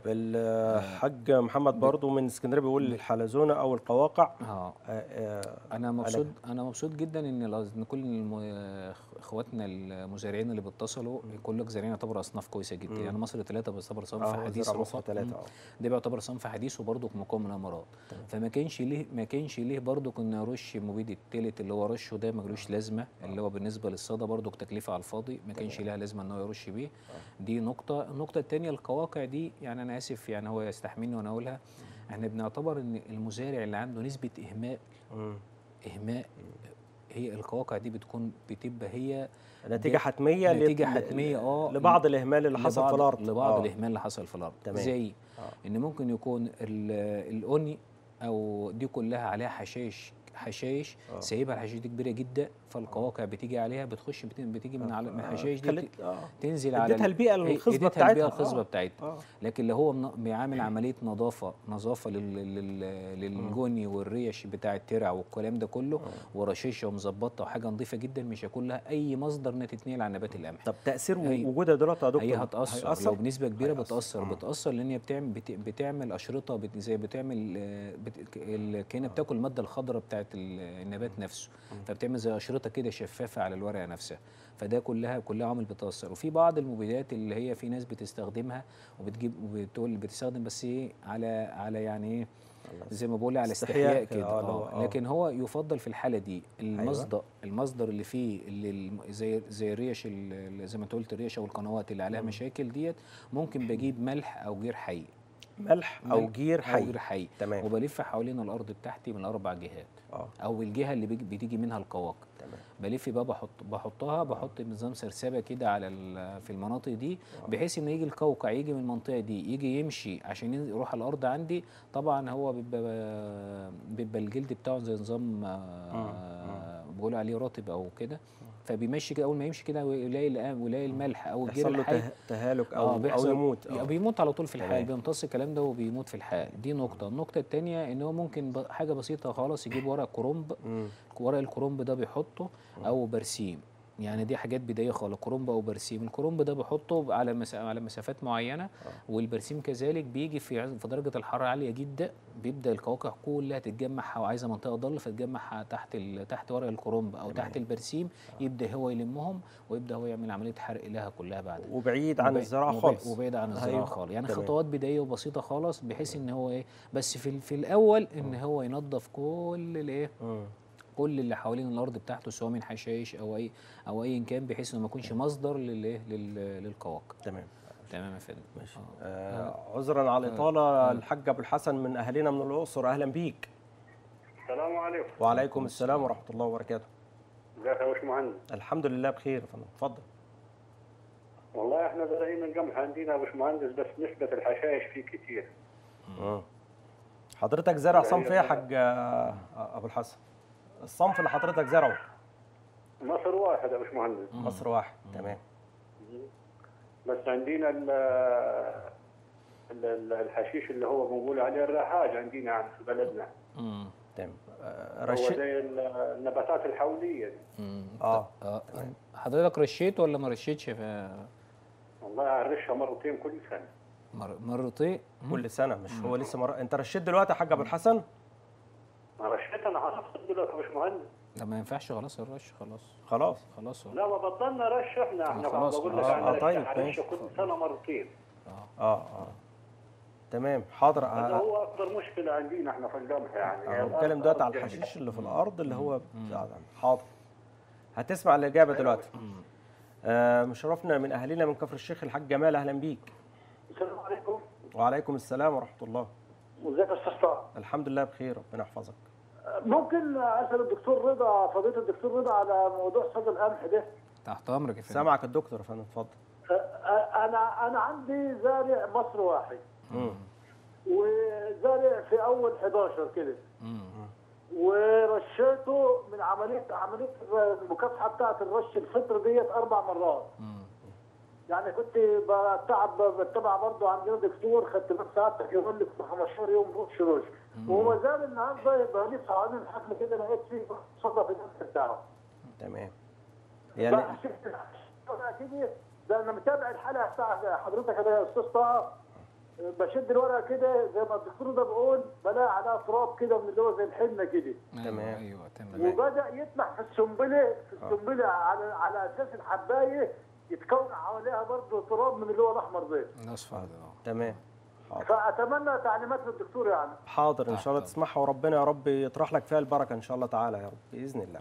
الحاج محمد برضو من اسكندريه بيقول الحلزونه او القواقع اه آه، آه، انا مبسوط انا مبسوط جدا ان لاز- ان كل الم- اخواتنا المزارعين اللي بيتصلوا كل زارعين يعتبر اصناف كويسه جدا يعني مصر ثلاثه بيعتبر صنف آه، حديث زرع مصر رفع. ثلاثة، مم. آه. ده بيعتبر صنف حديث وبرضه مقاوم من الامراض فما كانش ليه ما كانش ليه برضه كنا نرش مبيد التالت اللي هو رشه ده ملوش لازمه اللي هو بالنسبه للصدى برضه تكلفه على الفاضي ما كانش لها لازمه ان هو يرش بيه دي نقطه النقطه الثانيه القواقع دي يعني انا اسف يعني هو يستحملني وانا اقولها احنا بنعتبر ان المزارع اللي عنده نسبه اهمال مم. اهماء هي القواقع دي بتكون بتبقى هي نتيجه حتميه ل- نتيجه ل- حتميه اه لبعض الاهمال اللي حصل لبعض- في الارض لبعض آه. الاهمال اللي حصل في الارض تمام. زي آه. ان ممكن يكون ال- الاوني او دي كلها عليها حشائش حشائش آه. سايبها الحشائش دي كبيره جدا فالقواقع بتيجي عليها بتخش بت- بتيجي من على من الحشائش دي خلت- آه. تنزل على اديتها ال- البيئه هي- الخصبه اديتها بتاعتها البيئه الخصبه آه. بتاعتها آه. لكن لو هو من- بيعمل عمليه نظافه نظافه لل- لل- للجوني والريش بتاع الترع والكلام ده كله ورشيشه ومظبطه وحاجه نظيفه جدا مش هيكون لها اي مصدر انها تتنقل على نبات القمح طب تاثير هي- وجودها دلوقتي يا دكتور هي هتأثر, هيأثر؟ لو بنسبة كبيرة هيأثر. بتأثر مم. بتأثر لأن هي بتعمل بت بتعمل أشرطة بت زي بتعمل آه، بت الكائنة بتاكل المادة الخضراء بتاعت ال- النبات نفسه فبتعمل زي أشرطة كده شفافة على الورقة نفسها فده كلها كلها عوامل بتأثر وفي بعض المبيدات اللي هي في ناس بتستخدمها وبتجيب وبتقول بتستخدم بس ايه على على يعني ايه زي ما بقول على استحياء استحياء كده، كده آه، اللي هو- اه آه. لكن هو يفضل في الحاله دي المصدر المصدر اللي فيه اللي الم- زي زي الريش ال- ال- زي ما انت قلت الريش او القنوات اللي عليها مشاكل ديت ممكن بجيب ملح او جير حي ملح او ملح جير او حي جير حي تمام. وبلف حوالين الارض بتاعتي من اربع جهات اه او الجهه اللي بيجي- بتيجي منها القواقع تمام بلف بقى بحط بحطها بحط نظام سرسبه كده على ال- في المناطق دي بحيث ان يجي القوقع يجي من المنطقه دي يجي يمشي عشان ينزل- يروح على الارض عندي طبعا هو بيبقى بيبقى الجلد بتاعه زي نظام آه، بيقولوا عليه رطب او كده فبيمشي كده اول ما يمشي كده ويلاقي الأ- ويلاقي الملح او الجير يحصل له الحي ته- تهالك اه او او بيحصل يموت آه. آه. بيموت على طول في الحال تمام. بيمتص الكلام ده وبيموت في الحال دي نقطه النقطه الثانيه ان هو ممكن ب- حاجه بسيطه خالص يجيب ورق كرنب مم. ورق الكرنب ده بيحطه او برسيم يعني دي حاجات بدايه خالص كرنب او برسيم الكرنب ده بحطه على مسا... على مسافات معينه والبرسيم كذلك بيجي في عز- في درجه الحراره عاليه جدا بيبدا القواقع كلها تتجمع وعايزه منطقه ضل فتتجمع تحت ال... تحت ورق الكرنب او تحت البرسيم يبدا هو يلمهم ويبدا هو يعمل عمليه حرق لها كلها بعد وبعيد عن وبعيد- الزراعه وبعيد- خالص وبعيد عن الزراعه أيوة. خالص يعني تمام. خطوات بدائيه وبسيطه خالص بحيث ان هو ايه بس في ال- في الاول ان هو ينظف كل الايه مم. كل اللي حوالين الارض بتاعته سواء من حشائش او اي او ايا كان بحيث انه ما يكونش مصدر للايه لل- للقواقع تمام تمام يا فندم ماشي آه. آه عذرا على الاطاله الحاج ابو الحسن من اهالينا من الاقصر اهلا بيك السلام عليكم وعليكم السلام ورحمه الله وبركاته ازيك يا باشمهندس الحمد لله بخير يا فندم اتفضل والله احنا زارعين القمح عندنا يا باشمهندس بس نسبة الحشائش فيه كتير مم. حضرتك زرع لا، صنف هي ايه يا بقى- حاج آه، ابو الحسن الصنف اللي حضرتك زرعه مصر واحد يا باشمهندس مصر واحد تمام بس عندنا ال ال- ال- الحشيش اللي هو بنقول عليه الرهاج عندنا يعني في بلدنا مم. تمام آه، هو رشيد زي ال- النباتات الحولية دي مم. اه اه حضرتك رشيت ولا ما رشيتش في والله أرشها مرتين كل سنة مر... مرتين كل سنه مش هو لسه مر... انت رشيت دلوقتي يا حاج ابو الحسن ما رشيت أنا هنفصل دلوقتي يا باشمهندس لا ما ينفعش خلاص الرش خلاص خلاص خلاص هو. لا ما بطلنا رش احنا احنا خلاص، بقول لك خلاص. انا آه، طيب، رش ماشي. كل سنة مرتين اه اه تمام حاضر هذا آه، هو أكبر مشكلة عندنا احنا في القمح يعني انا بتكلم دلوقتي على الأرض الحشيش اللي في الارض اللي هو حاضر هتسمع الاجابه دلوقتي آه مشرفنا من اهالينا من كفر الشيخ الحاج جمال اهلا بيك السلام عليكم وعليكم السلام ورحمه الله وازيك يا استاذ طه الحمد لله بخير ربنا يحفظك ممكن اسال الدكتور رضا فضيله الدكتور رضا على موضوع صيد القمح ده تحت امرك يا فندم سامعك الدكتور يا فندم اتفضل انا انا عندي زارع مصر واحد مم. وزارع في اول 11 كده مم. ورشيته من عمليه عمليه المكافحه بتاعه الرش الفطر ديت اربع مرات مم. يعني كنت بتعب بتبع برضه عندنا دكتور خدت بس ساعتك يقول لك في 15 يوم رش رش وما زال النهارده يبقى لي حوالين الحفل كده لقيت فيه صدى في النفس بتاعه تمام يعني بقى شفت الورقة كده ده انا متابع الحلقه بتاع حضرتك يا استاذ طه بشد الورقه كده زي ما الدكتور ده بيقول بلاقي عليها تراب كده من اللي هو زي الحنه كده تمام. ايوه ايوه تمام وبدا يطلع في السنبله في السنبله على على اساس الحبايه يتكون حواليها برضه تراب من اللي هو الاحمر ده الاصفر ده اه تمام حاضر فاتمنى تعليمات للدكتور يعني حاضر ان شاء الله تحت تسمعها وربنا يا رب يطرح لك فيها البركه ان شاء الله تعالى يا رب باذن الله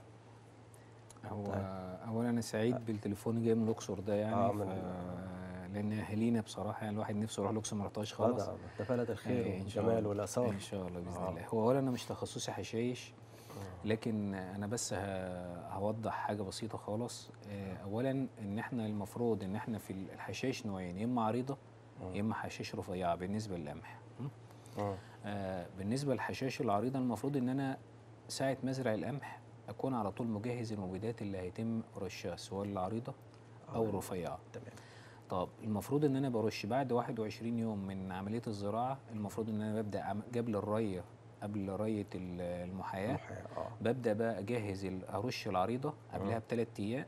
هو اولا انا سعيد بالتليفون جاي من الاقصر ده يعني آه، ف... من- لان اهالينا بصراحه يعني الواحد نفسه يروح الاقصر ما رحتهاش آه، خالص ده ده بلد الخير إيه، إن شاء والجمال الله. والاثار ان شاء الله باذن آه. الله هو اولا انا مش تخصصي حشايش لكن انا بس ه- هوضح حاجه بسيطه خالص آه، اولا ان احنا المفروض ان احنا في الحشائش نوعين يا اما عريضه يا اما حشائش رفيعه بالنسبه للقمح م? مم. آه، بالنسبه للحشائش العريضه المفروض ان انا ساعه مزرع القمح اكون على طول مجهز المبيدات اللي هيتم رشها سواء العريضه او الرفيعه تمام طب المفروض ان انا برش بعد 21 يوم من عمليه الزراعه المفروض ان انا ببدا عم- قبل الريه قبل ريه ال- المحاياه محيا، اه ببدا بقى اجهز ال- ارش العريضه قبلها بثلاث ايام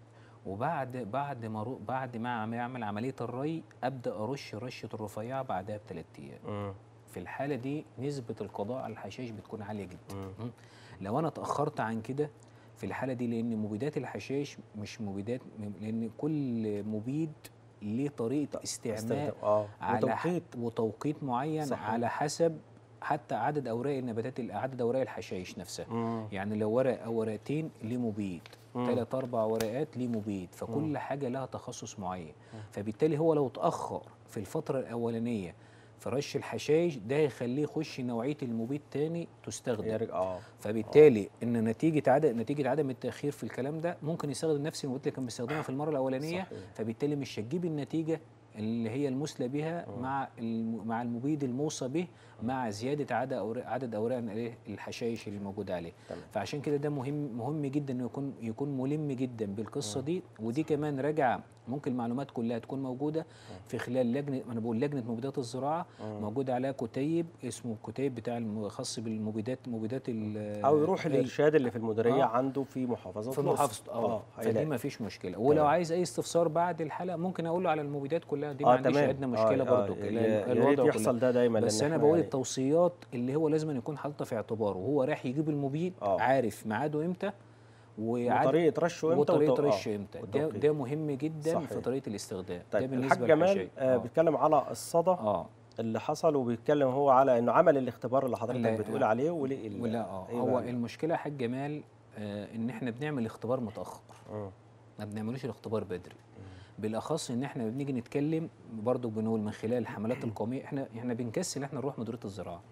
وبعد بعد ما رو- بعد ما عم- اعمل عمليه الري ابدا ارش رشه الرفيعه بعدها بثلاث ايام مم. في الحاله دي نسبه القضاء على الحشائش بتكون عاليه جدا مم. مم. لو انا اتاخرت عن كده في الحاله دي لان مبيدات الحشائش مش مبيدات لان كل مبيد ليه طريقه استعمال استخدام اه على ح- وتوقيت وتوقيت معين صحيح. على حسب حتى عدد اوراق النباتات عدد اوراق الحشائش نفسها مم. يعني لو ورق او ورقتين ليه مبيد مم. ثلاث اربع ورقات ليه مبيد فكل حاجه لها تخصص معين فبالتالي هو لو اتاخر في الفتره الاولانيه في رش الحشائش ده يخليه يخش نوعيه المبيد تاني تستخدم يرجع اه فبالتالي ان نتيجه عدم نتيجه عدم التاخير في الكلام ده ممكن يستخدم نفس المبيد اللي كان بيستخدمها في المره الاولانيه صحيح. فبالتالي مش هتجيب النتيجه اللي هي المثلى بها مع الم- مع المبيد الموصى به مع زياده عدد اوراق عدد اوراق الإيه؟ الحشائش اللي موجوده عليه تمام. فعشان كده ده مهم مهم جدا انه يكون يكون ملم جدا بالقصه دي ودي كمان راجعه ممكن المعلومات كلها تكون موجوده في خلال لجنه انا بقول لجنه مبيدات الزراعه موجود عليها كتيب اسمه الكتيب بتاع الم- خاص بالمبيدات مبيدات ال- او يروح ال- الارشاد اللي في المديريه آه. عنده في محافظه في الأقصر. محافظه اه فدي هيلاقي. ما فيش مشكله ولو تمام. عايز اي استفسار بعد الحلقه ممكن اقول له على المبيدات كلها دي ما اه عنديش تمام ادنى مشكله آه برضو آه يا- يا ريت يحصل ده دايما بس لأن انا إحنا بقول يعني- التوصيات اللي هو لازم يكون حاططها في اعتباره وهو رايح يجيب المبيد آه. عارف ميعاده امتى وعد- وطريقه رشه امتى وطريقه وتو- آه، رشه امتى ده, والتوقيت. ده مهم جدا صحيح. في طريقه الاستخدام ده طيب بالنسبه الحاج جمال للحشائش. آه آه. بيتكلم على الصدى اه اللي حصل وبيتكلم هو على انه عمل الاختبار اللي حضرتك لا، بتقول لا. عليه وليه ال- ولا اه إيه هو بقى؟ المشكله يا حاج جمال آه ان احنا بنعمل اختبار متاخر مم. ما بنعملوش الاختبار بدري بالاخص ان احنا بنيجي نتكلم برضه بنقول من خلال الحملات القوميه احنا احنا بنكسل احنا نروح مديريه الزراعه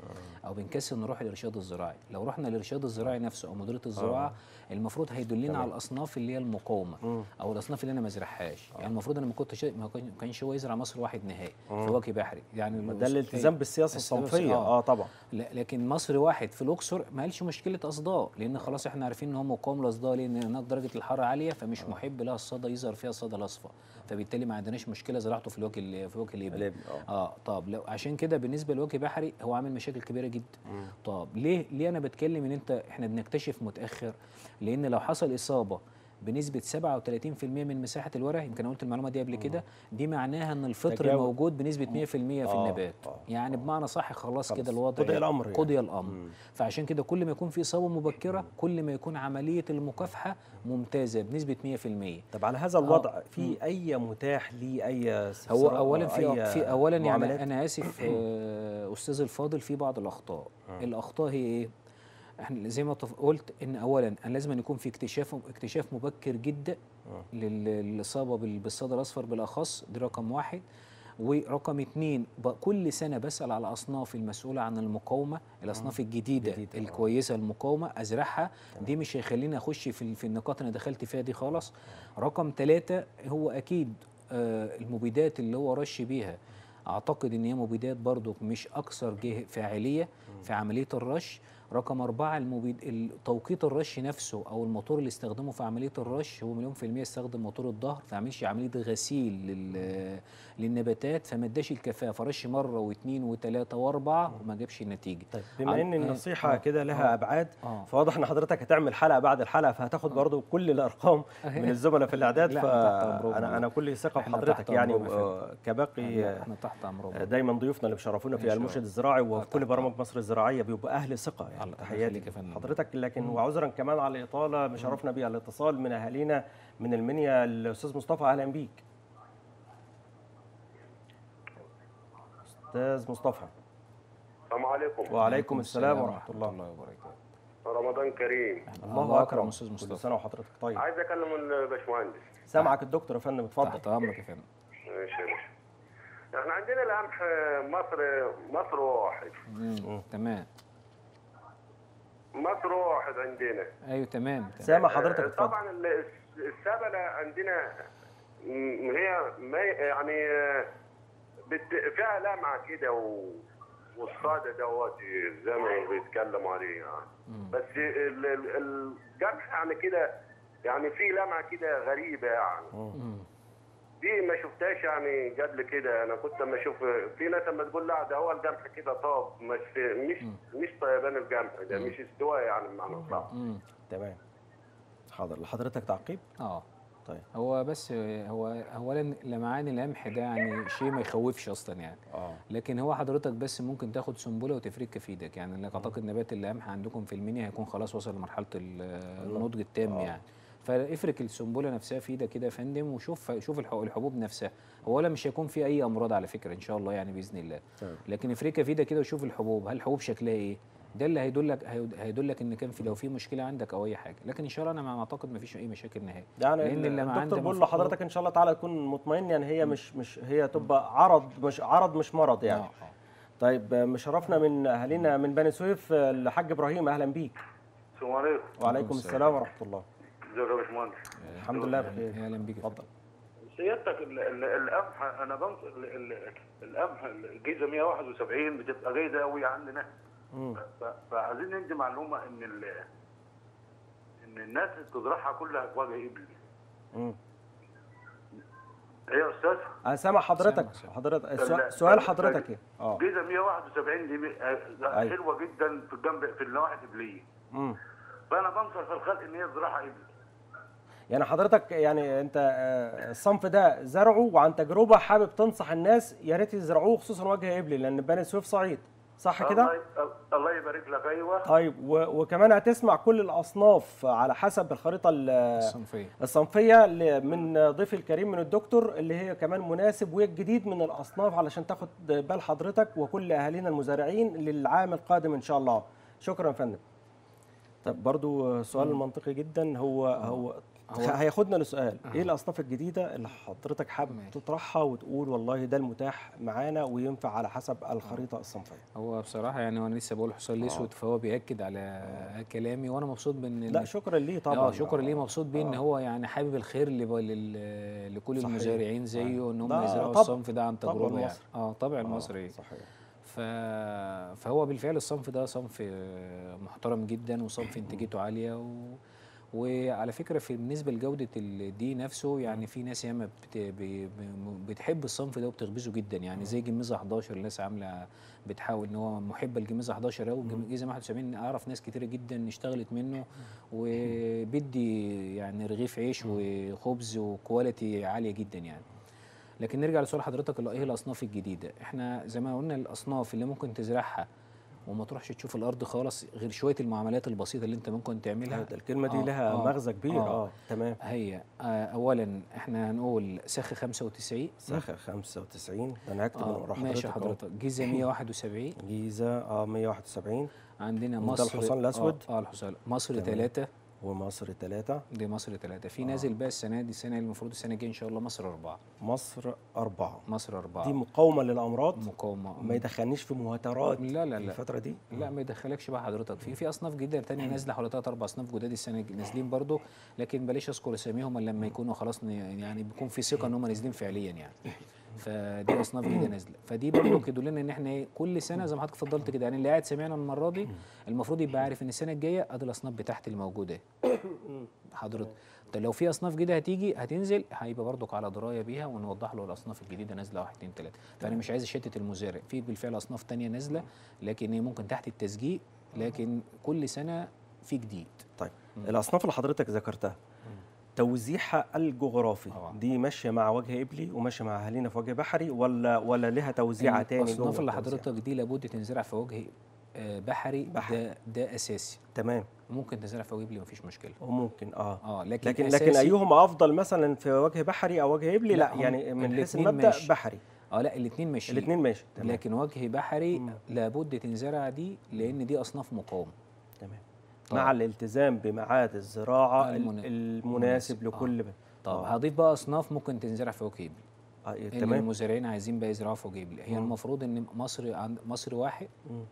او بنكسل نروح للارشاد الزراعي لو رحنا للارشاد الزراعي نفسه او مديريه الزراعه المفروض هيدلنا على الاصناف اللي هي المقاومه او الاصناف اللي انا ما ازرعهاش يعني المفروض انا ما كنتش ما كان- ما كانش هو يزرع مصر واحد نهائي في وجه بحري يعني ده الالتزام بالسياسه السبب- الصنفيه آه. اه طبعا لا لكن مصر واحد في الاقصر ما قالش مشكله اصداء لان خلاص احنا عارفين ان هو مقاوم للاصداء لان هناك درجه الحراره عاليه فمش محب لها الصدى يظهر فيها الصدى الاصفر فبالتالي ما عندناش مشكله زراعته في الوجه ال- في وجه الابل الإبل، آه. اه طب لو عشان كده بالنسبه لوجه بحري هو عامل مشاكل كبيره جدا طب ليه ليه انا بتكلم ان انت احنا بنكتشف متاخر لان لو حصل اصابه بنسبة 37% من مساحة الورق يمكن أنا قلت المعلومة دي قبل كده دي معناها إن الفطر تجاوز. موجود بنسبة 100% في آه، النبات آه، يعني بمعنى صح خلاص خلاص. كده الوضع قضي الأمر يعني. قضي الأمر فعشان كده كل ما يكون في إصابة مبكرة كل ما يكون عملية المكافحة ممتازة بنسبة 100% طب على هذا الوضع في اي متاح لي اي هو استفسارات اولا أو في أي في اولا معاملات؟ يعني انا اسف آه، استاذ الفاضل في بعض الاخطاء الاخطاء هي ايه احنا زي ما تف- قلت ان اولا أن لازم أن يكون في اكتشاف اكتشاف مبكر جدا لل- للاصابه بال- بالصدى الاصفر بالاخص دي رقم واحد ورقم اتنين ب- كل سنه بسال على الاصناف المسؤوله عن المقاومه الاصناف الجديده جديدة، آه. الكويسه المقاومه ازرعها دي مش هيخليني اخش في ال- في النقاط اللي انا دخلت فيها دي خالص رقم ثلاثة هو اكيد آه، المبيدات اللي هو رش بيها اعتقد ان هي مبيدات برضو مش اكثر جه- فاعليه في عمليه الرش رقم أربعة المبيد ال- توقيت الرش نفسه أو الموتور اللي استخدمه في عملية الرش هو مليون في المية استخدم موتور الظهر ما عملش عملية غسيل لل- للنباتات فما اداش الكفاءة فرش مرة واثنين وثلاثة وأربعة وما جابش النتيجة طيب بما عن- ان آه، النصيحه آه، كده لها آه، ابعاد آه. فواضح ان حضرتك هتعمل حلقه بعد الحلقه فهتاخد برضو كل الارقام من الزملاء في الاعداد لا، تحت أمرهم فانا والله. انا كل ثقه إحنا بحضرتك تحت يعني أمرهم يا فندم. و- كباقي احنا تحت أمرهم دايما ضيوفنا اللي بيشرفونا إن في شاء المرشد الله. الزراعي وفي كل تحت برامج مصر الزراعيه بيبقى اهل ثقه الله يعني يخليك تحياتي يا فندم. حضرتك لكن وعذرا كمان على الاطاله مشرفنا بيه الاتصال من اهالينا من المنيا الاستاذ مصطفى اهلا بيك استاذ مصطفى السلام عليكم وعليكم السلام ورحمه الله وبركاته رمضان كريم الله اكرم أستاذ كل مصطفى سنه وحضرتك طيب عايز اكلم الباشمهندس سامعك الدكتور يا فندم اتفضل تحت أمرك يا فندم ماشي يا باشا احنا عندنا القمح مصر مصر واحد مم، تمام مصر واحد عندنا أيوه تمام تمام. سامع حضرتك آه، اتفضل طبعا ال- السبلة عندنا م- هي ما يعني آه، بت- فيها لمعة كده و... والصدى دوت زي ما بيتكلموا عليه يعني بس ال- ال- الجمح يعني كده يعني في لمعة كده غريبة يعني مم. دي ما شفتهاش يعني قبل كده انا كنت اما اشوف في ناس اما تقول لا ده هو الجمح كده طاب مش مش مش طيبان الجمح ده مش استواء يعني بمعنى صح مم. تمام حاضر لحضرتك تعقيب اه طيب هو بس هو اولا لمعان القمح ده يعني شيء ما يخوفش اصلا يعني اه لكن هو حضرتك بس ممكن تاخد سنبله وتفريك في ايدك يعني انك اعتقد نبات القمح عندكم في المنيا هيكون خلاص وصل لمرحله ال- النضج التام يعني فافرك السنبله نفسها في ايدك كده يا فندم وشوف شوف الح- الحبوب نفسها اولا مش هيكون في اي امراض على فكره ان شاء الله يعني باذن الله تمام. لكن افركها في ايدك كده وشوف الحبوب هل الحبوب شكلها ايه ده اللي هيدلك هيد- هيدلك ان كان في لو في مشكله عندك او اي حاجه لكن ان شاء الله انا ما اعتقد ما فيش اي مشاكل نهائي يعني لأن اللمعان الدكتور ده بيقول مفروض- لحضرتك ان شاء الله تعالى تكون مطمئن يعني هي مش مش هي تبقى عرض مش عرض مش مرض يعني آه، آه. طيب مشرفنا من اهالينا من بني سويف الحاج ابراهيم اهلا بيك السلام عليكم وعليكم السلام ورحمه الله ازيك يا باشمهندس الحمد لله بخير اهلا بيك يا اتفضل سيادتك ال- ال- القمح انا بنص ال- ال- القمح الجيزه 171 بتبقى جيده قوي عندنا مم. ف- فعايزين ندي معلومه ان ال ان الناس تزرعها كلها بوجه ابلي مم. ايه يا استاذ انا سامع حضرتك سامع، سامع. حضرتك ال- السؤال- سؤال ال- حضرتك ايه اه الجيزه 171 دي م- آه، أيوة. حلوه جدا في الجنب في النواحي الابليه مم. فانا بنصح في الخلق ان هي تزرعها ابلي يعني حضرتك يعني انت آه، الصنف ده زرعه وعن تجربه حابب تنصح الناس يا ريت يزرعوه خصوصا وجه ابلي لان بني سويف صعيد صح كده؟ الله ي- الله يبارك لك ايوه طيب و- وكمان هتسمع كل الاصناف على حسب الخريطه ال- الصنفيه الصنفيه ل- من ضيفي الكريم من الدكتور اللي هي كمان مناسب والجديد من الاصناف علشان تاخد بال حضرتك وكل اهالينا المزارعين للعام القادم ان شاء الله شكرا يا فندم طب برضو سؤال منطقي جدا هو هو هو- هياخدنا لسؤال ايه الاصناف الجديده اللي حضرتك حابب ماشي. تطرحها وتقول والله ده المتاح معانا وينفع على حسب الخريطه الصنفيه هو بصراحه يعني وانا لسه بقول الحصان الاسود فهو بياكد على كلامي وانا مبسوط بان لا شكرا ليه طبعا اه شكرا ليه مبسوط بيه ان آه. هو يعني حابب الخير لب- لل- لكل صحيح. المزارعين زيه ان هم ده يزرعوا طبع- الصنف ده عن طبع تجربه يعني المصري. اه طبع آه، المصري صحيح ف... فهو بالفعل الصنف ده صنف آه، محترم جدا وصنف انتاجيته عاليه و... وعلى فكره في بالنسبه لجوده ال- دي نفسه يعني في ناس ياما بت... ب... ب- بتحب الصنف ده وبتخبزه جدا يعني زي جميزه 11 الناس عامله بتحاول ان هو محبه لجميزه 11 او جميزه 71 اعرف ناس كتيره جدا اشتغلت منه وبيدي يعني رغيف عيش وخبز وكواليتي عاليه جدا يعني لكن نرجع لسؤال حضرتك اللي ايه الاصناف الجديده احنا زي ما قلنا الاصناف اللي ممكن تزرعها وما تروحش تشوف الارض خالص غير شويه المعاملات البسيطه اللي انت ممكن تعملها ده الكلمه دي آه، لها آه، مغزى كبير آه. اه تمام هي آه اولا احنا هنقول سخ 95 ساخر 95 ده انا هكتب من اه ورا ماشي حضرتك أهو. حضرتك جيزه 171 جيزه اه 171 عندنا وده مصر الحصان الأسود؟ اه, آه الحصان مصر تمام. ثلاثة ومصر ثلاثة دي مصر ثلاثة في نازل بقى السنة دي السنة المفروض السنة الجاية إن شاء الله مصر أربعة مصر أربعة مصر أربعة دي مقاومة للأمراض مقاومة ما يدخلنيش في مهاترات لا لا لا الفترة دي لا ما يدخلكش بقى حضرتك في في اصناف جديده تانية نازله حوالي ثلاث اربع اصناف جداد السنه الج- نازلين برضو لكن بلاش اذكر اساميهم الا لما يكونوا خلاص ن- يعني بيكون في ثقه ان هم نازلين فعليا يعني فدي اصناف جديده نازله فدي برضو يدل ان احنا إيه، كل سنه زي ما حضرتك اتفضلت كده يعني اللي قاعد سمعنا المره دي المفروض يبقى عارف ان السنه الجايه ادي الاصناف بتاعتي الموجوده حضرتك طب لو في اصناف جديده هتيجي هتنزل هيبقى برضك على درايه بيها ونوضح له الاصناف الجديده نازله واحد اتنين تلاته فانا مش عايز اشتت المزارع في بالفعل اصناف تانية نازله لكن هي ممكن تحت التسجيل لكن كل سنه في جديد طيب الأصناف اللي حضرتك ذكرتها توزيعها الجغرافي طبعا. دي ماشية مع وجه إبلي وماشية مع أهالينا في وجه بحري ولا ولا لها توزيعة تاني جوه الاصناف اللي التوزيع؟ حضرتك دي لابد تنزرع في وجه آه، بحري, بحري. ده ده اساسي تمام ممكن تنزرع في وجه ابلي مفيش مشكله وممكن اه اه لكن لكن أساسي لكن ايهما افضل مثلا في وجه بحري او وجه ابلي لا, لا، هم يعني من حيث الاتنين المبدا ماشي. بحري اه لا الاثنين ماشيين الاثنين ماشي تمام لكن وجه بحري مم. لابد تنزرع دي لان دي اصناف مقاومه تمام طبعا. مع الالتزام بميعاد الزراعه ال- المنا- المناسب المناسب، لكل بلد طب آه. هضيف بقى اصناف ممكن تنزرع في وجه ابلي آه إيه، اللي تمام المزارعين عايزين بقى يزرعوا في وجه ابلي هي مم. المفروض ان مصر عند مصر واحد مم.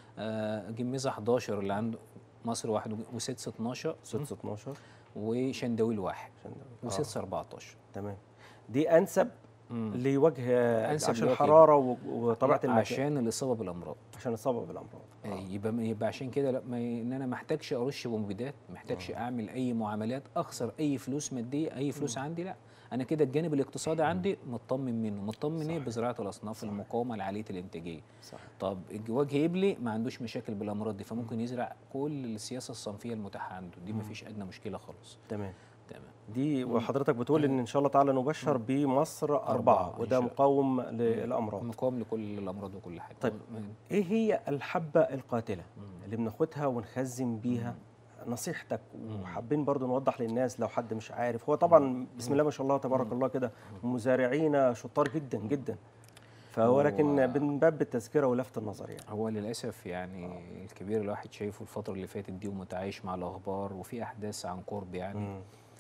آه جميزه 11 اللي عنده مصر واحد وج- وسدس 12 6 12 وشندويل واحد عشان آه. وسدس 14 تمام دي انسب مم. لوجه أنسب عشان لوجه الحراره و- وطبيعه لا، المكان عشان الاصابه بالامراض عشان الاصابه بالامراض آه، يبقى يبقى عشان كده لا ما ي- ان انا ما احتاجش ارش بمبيدات ما احتاجش اعمل اي معاملات اخسر اي فلوس ماديه اي فلوس عندي لا انا كده الجانب الاقتصادي عندي مطمن منه مطمن ايه بزراعه الاصناف المقاومه لعاليه الانتاجيه صح طب الج- وجه ابلي ما عندوش مشاكل بالامراض دي فممكن يزرع كل السياسه الصنفيه المتاحه عنده دي ما فيش ادنى مشكله خالص تمام تمام دي وحضرتك بتقول ان ان شاء الله تعالى نبشر بمصر اربعه إن وده شاء الله. مقاوم للامراض مقاوم لكل الامراض وكل حاجه طيب. ايه هي الحبه القاتله اللي بناخدها ونخزن بيها نصيحتك وحابين برضو نوضح للناس لو حد مش عارف هو طبعا بسم الله ما شاء الله تبارك الله كده مزارعين شطار جدا جدا فهو هو- لكن من باب التذكره ولفت النظر يعني هو للاسف يعني الكبير الواحد شايفه الفتره اللي فاتت دي ومتعايش مع الاخبار وفي احداث عن قرب يعني مم.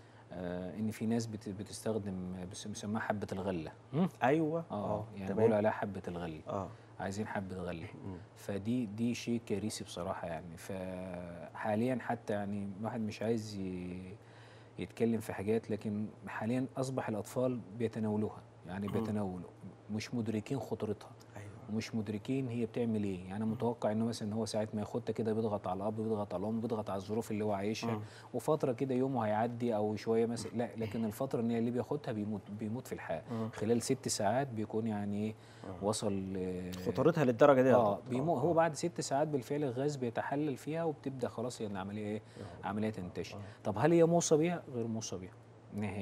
آه ان في ناس بت بتستخدم بس- بيسموها حبه الغله مم؟ ايوه اه يعني تمام. بيقولوا عليها حبه الغله اه عايزين حبه غله مم. فدي دي شيء كارثي بصراحه يعني فحاليا حتى يعني الواحد مش عايز ي- يتكلم في حاجات لكن حاليا اصبح الاطفال بيتناولوها يعني بيتناولوا مش مدركين خطورتها ايوه ومش مدركين هي بتعمل ايه يعني أنا متوقع انه مثلا هو ساعه ما ياخدها كده بيضغط على الاب بيضغط على الام بيضغط على الظروف اللي هو عايشها مم. وفتره كده يومه هيعدي او شويه مثلا لا لكن الفتره ان هي اللي بياخدها بيموت بيموت في الحياه مم. خلال ست ساعات بيكون يعني ايه وصل آه، خطورتها للدرجه دي يا اه دكتور. بيموت هو بعد ست ساعات بالفعل الغاز بيتحلل فيها وبتبدا خلاص يعني العمليه ايه عمليه تنتشر طب هل هي موصى بيها غير موصى بيها نهائي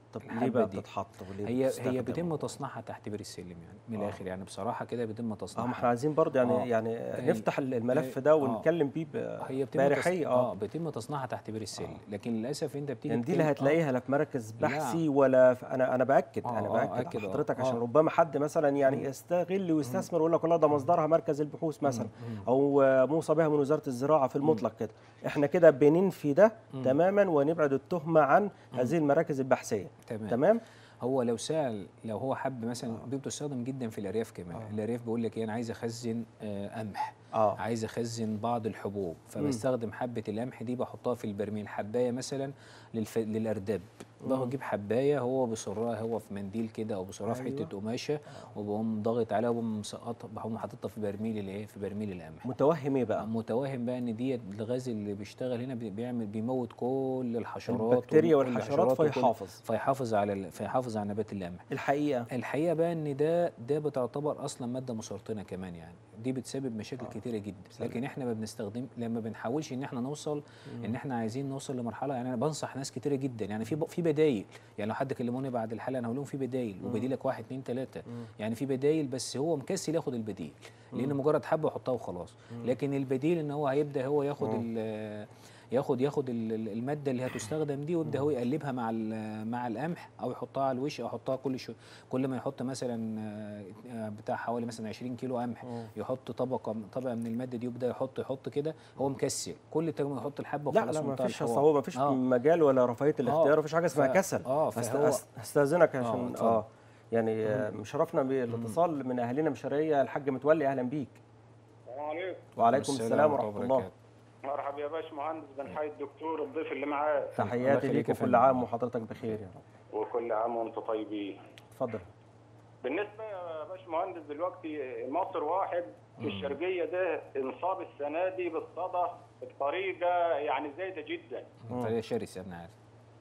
طب ليه الحبة بقى دي. بتتحط وليه هي هي بتستخدم؟ بيتم تصنيعها تحت بير السلم يعني من آه. الاخر يعني بصراحه كده بيتم اه تصنيعها ما احنا عايزين برضه يعني آه. يعني هي- نفتح الملف هي- ده آه. ونتكلم بيه ب- هي بتم باريحيه تص... اه اه بيتم تصنيعها تحت بير السلم لكن للاسف انت بتيجي يعني دي بتم- اللي آه. هتلاقيها لا في مركز لا. بحثي ولا في انا انا باكد آه، انا آه، باكد أكد، على آه، حضرتك عشان آه. ربما حد مثلا يعني يستغل ويستثمر ويقول لك والله ده مصدرها مركز البحوث مثلا او آه، موصى بها من وزاره الزراعه في المطلق كده احنا كده بننفي ده تماما ونبعد التهمه عن هذه المراكز البحثيه تمام. تمام هو لو سال لو هو حب مثلا دي بتستخدم جدا في الارياف كمان الارياف بيقول لك ايه انا عايز اخزن آه، قمح اه عايز اخزن بعض الحبوب فبستخدم حبه القمح دي بحطها في البرميل حبايه مثلا للف... للارداب باخد اجيب حبايه هو بيصرها هو في منديل كده او بيصرها في أيوة. حته قماشه وبقوم ضاغط عليها وبقوم مسقطها بقوم حاططها في برميل الايه في برميل القمح متوهم ايه بقى متوهم بقى ان ديت الغاز اللي بيشتغل هنا بي- بيعمل بيموت كل الحشرات البكتيريا وكل والحشرات الحشرات وكل- فيحافظ. فيحافظ على ال- فيحافظ على نبات القمح الحقيقه الحقيقه بقى ان ده ده بتعتبر اصلا ماده مسرطنه كمان يعني دي بتسبب مشاكل آه. كتيره جدا لكن احنا ما بنستخدم لما بنحاولش ان احنا نوصل ان احنا عايزين نوصل لمرحله يعني انا بنصح ناس كتيره جدا يعني في ب- في بدايل يعني لو حد كلموني بعد الحلقه انا هقول لهم في بدايل وبديلك واحد اتنين تلاته يعني في بدايل بس هو مكسل ياخد البديل لان مجرد حبه يحطها وخلاص لكن البديل ان هو هيبدا هو ياخد ال- ياخد ياخد ال- ال- الماده اللي هتستخدم دي ويبدا هو يقلبها مع ال- مع القمح او يحطها على الوش او يحطها كل شويه كل ما يحط مثلا آه، آه، بتاع حوالي مثلا 20 كيلو قمح يحط طبقه طبقه من الماده دي ويبدا يحط يحط كده هو مكسل كل تجمع يحط الحبه لا وخلاص لا ما وانتهى فيش الحوار. هو ما فيش آه. مجال ولا رفاهيه الاختيار آه. ما فيش حاجه اسمها ف- كسل آه، فست- فهو- أست- استاذنك عشان اتفضل. اه يعني آه، مشرفنا بالاتصال من اهالينا مشريه الحاج متولي اهلا بيك السلام عليكم وعليكم السلام ورحمه الله وبركاته. مرحبا يا باش مهندس بنحيي الدكتور الضيف اللي معاه الله تحياتي يخليك ليك يا وكل فندم. عام وحضرتك بخير يا رب وكل عام وانتم طيبين اتفضل بالنسبه يا باش مهندس دلوقتي مصر واحد في الشرقيه ده انصاب السنه دي بالصدى بطريقه يعني زايده جدا طريقه شرسه انا عارف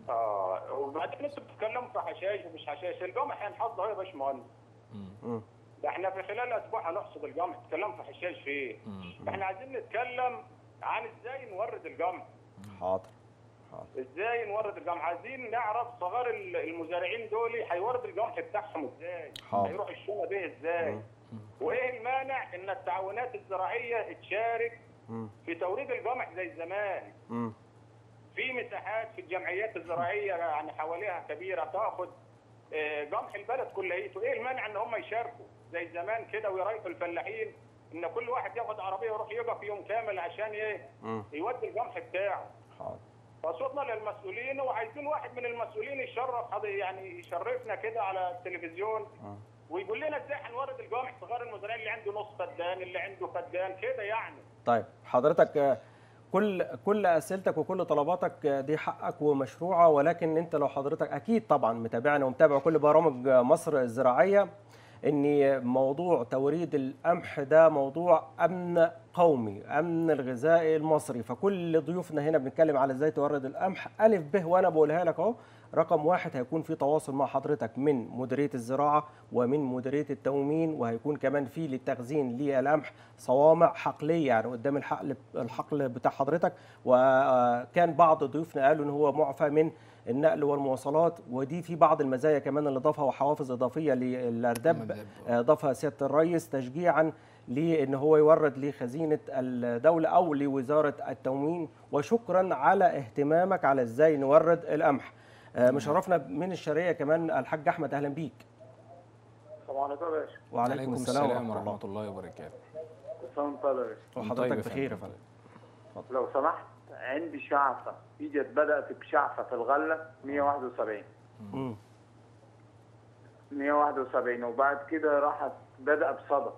اه وبعدين انتوا بتتكلموا في حشائش ومش حشائش القمح هنحصده اهو يا باش مهندس مم. ده احنا في خلال اسبوع هنحصد القمح تتكلموا في حشائش في ايه؟ احنا عايزين نتكلم عن ازاي نورد القمح حاضر حاضر ازاي نورد القمح عايزين نعرف صغار ال- المزارعين دول هيورد القمح بتاعهم ازاي حاضر. هيروح الشونه به ازاي وايه المانع ان التعاونات الزراعيه تشارك مم. في توريد القمح زي زمان مم. في مساحات في الجمعيات الزراعيه يعني حواليها كبيره تاخذ آه، قمح البلد كليته ايه المانع ان هم يشاركوا زي زمان كده ويريحوا الفلاحين ان كل واحد ياخد عربيه ويروح يقف يوم كامل عشان ايه مم. يودي القمح بتاعه حاضر فصوتنا للمسؤولين وعايزين واحد من المسؤولين يشرف حض- يعني يشرفنا كده على التلفزيون ويقول لنا ازاي هنورد القمح صغار المزارعين اللي عنده نص فدان اللي عنده فدان كده يعني طيب حضرتك آه، كل كل اسئلتك وكل طلباتك آه، دي حقك ومشروعه ولكن انت لو حضرتك اكيد طبعا متابعنا ومتابع كل برامج آه، مصر الزراعيه ان موضوع توريد القمح ده موضوع امن قومي امن الغذائي المصري فكل ضيوفنا هنا بنتكلم على ازاي تورد القمح الف ب وانا بقولها لك اهو رقم واحد هيكون في تواصل مع حضرتك من مديريه الزراعه ومن مديريه التومين وهيكون كمان في للتخزين للقمح صوامع حقليه يعني قدام الحقل الحقل بتاع حضرتك وكان بعض ضيوفنا قالوا ان هو معفى من النقل والمواصلات ودي في بعض المزايا كمان اللي ضافها وحوافز اضافيه للاردب الأردب. ضافها سياده الرئيس تشجيعا لان هو يورد لخزينه الدوله او لوزاره التموين وشكرا على اهتمامك على ازاي نورد القمح آه، مشرفنا من الشرقيه كمان الحاج احمد اهلا بيك السلام عليكم يا باشا وعليكم السلام ورحمه الله ورحمه الله وبركاته كل سنه وانت طيب يا باشا وحضرتك طيب يا بخير يا فندم. فندم لو سمحت عندي شعفه اجت بدات بشعفه في الغله 171 مم. 171 وبعد كده راحت بدأ بصدى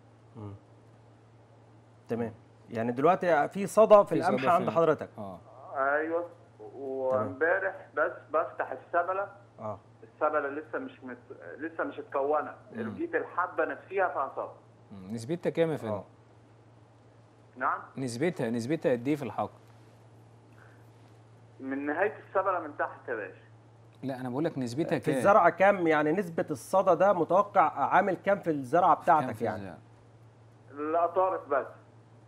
تمام يعني دلوقتي في صدى في في صدى القمح في عند ال- حضرتك اه ايوه وامبارح بس بفتح السبله اه السبله لسه مش مت... لسه مش اتكونه لقيت الحبه نفسها فيها صدى مم. نسبتها كام يا فندم؟ آه. نعم نسبتها نسبتها قد ايه في الحقل؟ من نهايه السبله من تحت يا باشا لا انا بقول لك نسبتها في كام؟ الزرعه كام يعني نسبه الصدى ده متوقع عامل كام في الزرعه كام بتاعتك في يعني الزرع؟ الاطارف بس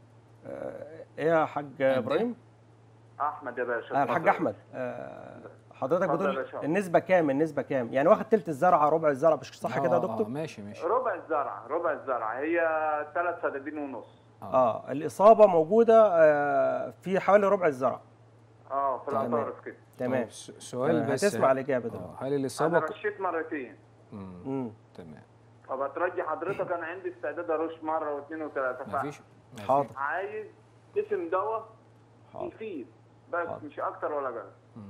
ايه يا حاج ابراهيم احمد يا باشا آه الحاج اتفضل. احمد اه حضرتك اتفضل بتقول يا باشا. النسبه كام النسبه كام يعني واخد تلت الزرعه ربع الزرعه مش صح كده يا آه، دكتور آه ماشي ماشي ربع الزرعه ربع الزرعه هي ثلاث فدادين ونص اه الاصابه موجوده آه في حوالي ربع الزرعه اه في تمام. الاطراف كده تمام طيب، س- سؤال تمام. بس هتسمع الاجابه ده آه، هل انا الاصابه ك- رشيت مرتين مم، مم. تمام فبترجي حضرتك انا عندي استعداد ارش مره واثنين وثلاثه مفيش مفيش- حاضر عايز اسم دواء حاضر. يفيد بس حاضر. مش اكتر ولا اقل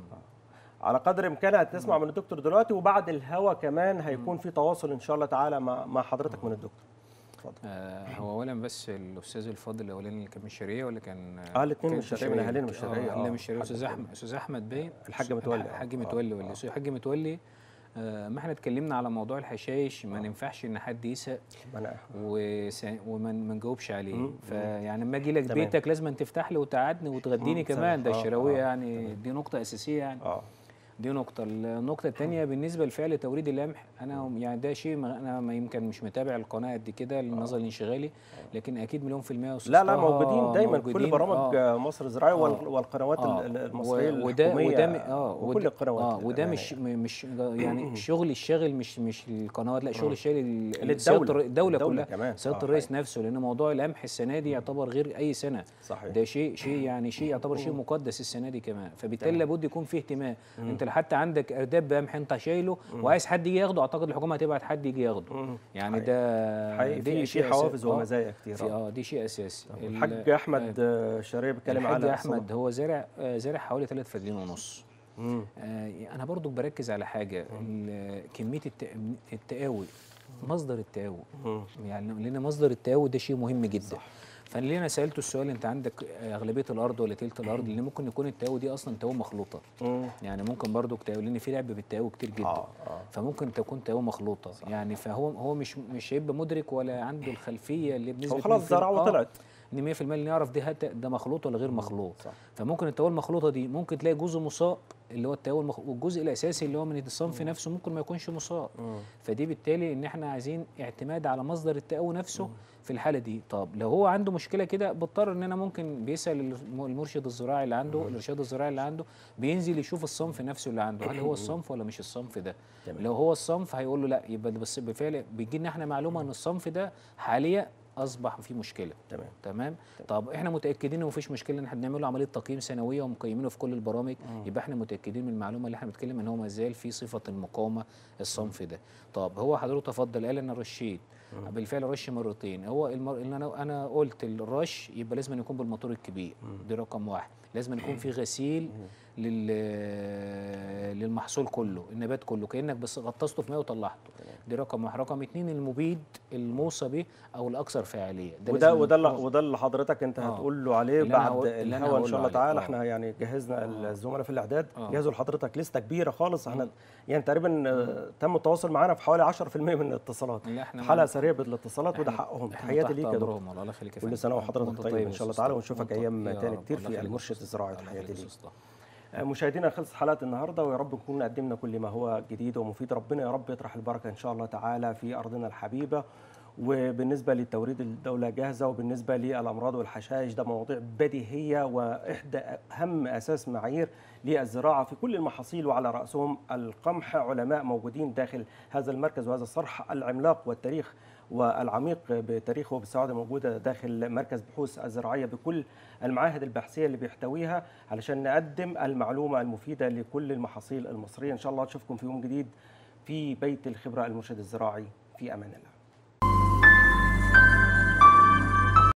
على قدر امكانها هتسمع من الدكتور دلوقتي وبعد الهوا كمان هيكون في تواصل ان شاء الله تعالى مع مع حضرتك من الدكتور اتفضل آه هو اولا بس الاستاذ الفاضل الاولاني اللي كان من الشرقيه ولا كان اه الاتنين كان من الشرقية، من أهالينا من الشرقية، اه آه. لا من الشرقيه الحاج استاذ احمد استاذ احمد باين الحاج متولي، آه. الحاج آه، متولي آه. ولا الأستاذ الحاج متولي آه ما احنا اتكلمنا على موضوع الحشائش ما ينفعش ان حد يسأل ما انا وس... وما ما نجاوبش عليه مم. فيعني لما اجي لك تمام. بيتك لازم تفتح لي وتقعدني وتغديني مم. كمان ده آه، الشراويه آه. يعني دي نقطه اساسيه يعني اه دي نقطة، النقطة الثانية بالنسبة لفعل توريد القمح أنا يعني ده شيء ما- أنا ما يمكن مش متابع القناة قد كده للنظر الانشغالي لكن أكيد مليون في المية أستاذ لا لا طه موجودين دايما في كل موجودين، برامج آه. آه. مصر الزراعيه وال- آه. والقنوات آه. ال- المصريه و- وده الحكوميه وده م- اه وكل وده- القنوات اه وده للأمانة مش يعني. م- مش يعني الشغل الشاغل مش مش القنوات لا الشغل الشاغل ال- للدولة. سيادة الر- الدولة الدولة كلها كمان. سيادة آه، الرئيس نفسه لأن موضوع القمح السنة دي يعتبر غير أي سنة صحيح ده شيء شيء يعني شيء يعتبر شيء مقدس السنه دي كمان فبالتالي لابد يكون فيه اهتمام انت حتى عندك ارداب قمح انت شايله وعايز حد يجي ياخده اعتقد الحكومه هتبعت حد يجي ياخده مم. يعني حقيقي. ده حقيقي دي في شيء في أسا- حوافز آه، ومزايا كتير في اه دي شيء اساسي ال- الحاج احمد آه، شريه بيتكلم الحاج على احمد هو زارع آه، زارع حوالي 3 فدين ونص مم. آه، انا برضو بركز على حاجه ال- كميه الت- التقاوي مصدر التقاوي مم. يعني لان مصدر التقاوي ده شيء مهم جدا صح. فانا ليه انا سالته السؤال انت عندك اغلبيه الارض ولا تلت الارض لان ممكن يكون التقاوي دي اصلا تقاوي مخلوطه مم. يعني ممكن برضو تقاوي لان في لعب بالتقاوي كتير جدا اه اه فممكن تكون تقاوي مخلوطه صح. يعني فهو هو مش مش هيبقى مدرك ولا عنده الخلفيه اللي بنسبه هو خلاص 100% زرع آه، وطلعت ان 100% اللي يعرف ده هت- ده مخلوط ولا غير مخلوط صح. فممكن التقاوي المخلوطه دي ممكن تلاقي جزء مصاب اللي هو التقاوي المخ... والجزء الاساسي اللي هو من الصنف نفسه ممكن ما يكونش مصاب مم. فدي بالتالي ان احنا عايزين اعتماد على مصدر التقوي نفسه في الحاله دي طب لو هو عنده مشكله كده بضطر ان انا ممكن بيسال الم- المرشد الزراعي اللي عنده الارشاد الزراعي اللي عنده بينزل يشوف الصنف نفسه اللي عنده هل هو الصنف ولا مش الصنف ده تمام. لو هو الصنف هيقول له لا يبقى ده بس بالفعل بيجي لنا احنا معلومه ان الصنف ده حاليا اصبح فيه مشكله تمام تمام طب احنا متاكدين ان مفيش مشكله ان احنا بنعمل له عمليه تقييم سنويه ومقيمينه في كل البرامج يبقى احنا متاكدين من المعلومه اللي احنا بنتكلم ان هو ما زال في صفه المقاومه الصنف ده طب هو حضرتك تفضل قال انا رشيت بالفعل رش مرتين هو المر... اللي انا انا قلت الرش يبقى لازم يكون بالموتور الكبير دي رقم واحد لازم يكون في غسيل لل... للمحصول كله النبات كله كانك بس غطسته في ميه وطلعته دي رقم واحد رقم اتنين المبيد الموصى به او الاكثر فعاليه ده وده لازم وده اللي يكون- وده اللي حضرتك انت آه. هتقول له عليه اللي أنا بعد هقول- اللي أنا الهوا ان هقول شاء له الله عليه. تعالى آه. احنا يعني جهزنا الزملاء في الاعداد آه. جهزوا لحضرتك لسته كبيره خالص احنا يعني تقريبا آه، تم التواصل معانا في حوالي 10% من الاتصالات لا احنا حلقه سريعه بالاتصالات وده إحنا- حقهم إحنا تحياتي تحت ليك يا دكتور أمرهم والله، الله يخليك يا كل فندم. سنه وأنت وحضرتك طيب ان يا شاء الله أستاذ تعالى طه. ونشوفك وأنت- ايام يا تاني رب، كتير الله في يخليك يا المرشد أستاذ. الزراعي الله تحياتي يخليك يا ليك أستاذ طه. مشاهدينا خلصت حلقه النهارده ويا رب نكون قدمنا كل ما هو جديد ومفيد ربنا يا رب يطرح البركه ان شاء الله تعالى في ارضنا الحبيبه وبالنسبه للتوريد الدوله جاهزه وبالنسبه للامراض والحشائش ده مواضيع بديهيه واحدى اهم اساس معايير للزراعه في كل المحاصيل وعلى راسهم القمح علماء موجودين داخل هذا المركز وهذا الصرح العملاق والتاريخ والعميق بتاريخه وبالسعاده موجوده داخل مركز بحوث الزراعيه بكل المعاهد البحثيه اللي بيحتويها علشان نقدم المعلومه المفيده لكل المحاصيل المصريه ان شاء الله نشوفكم في يوم جديد في بيت الخبره المرشد الزراعي في امان الله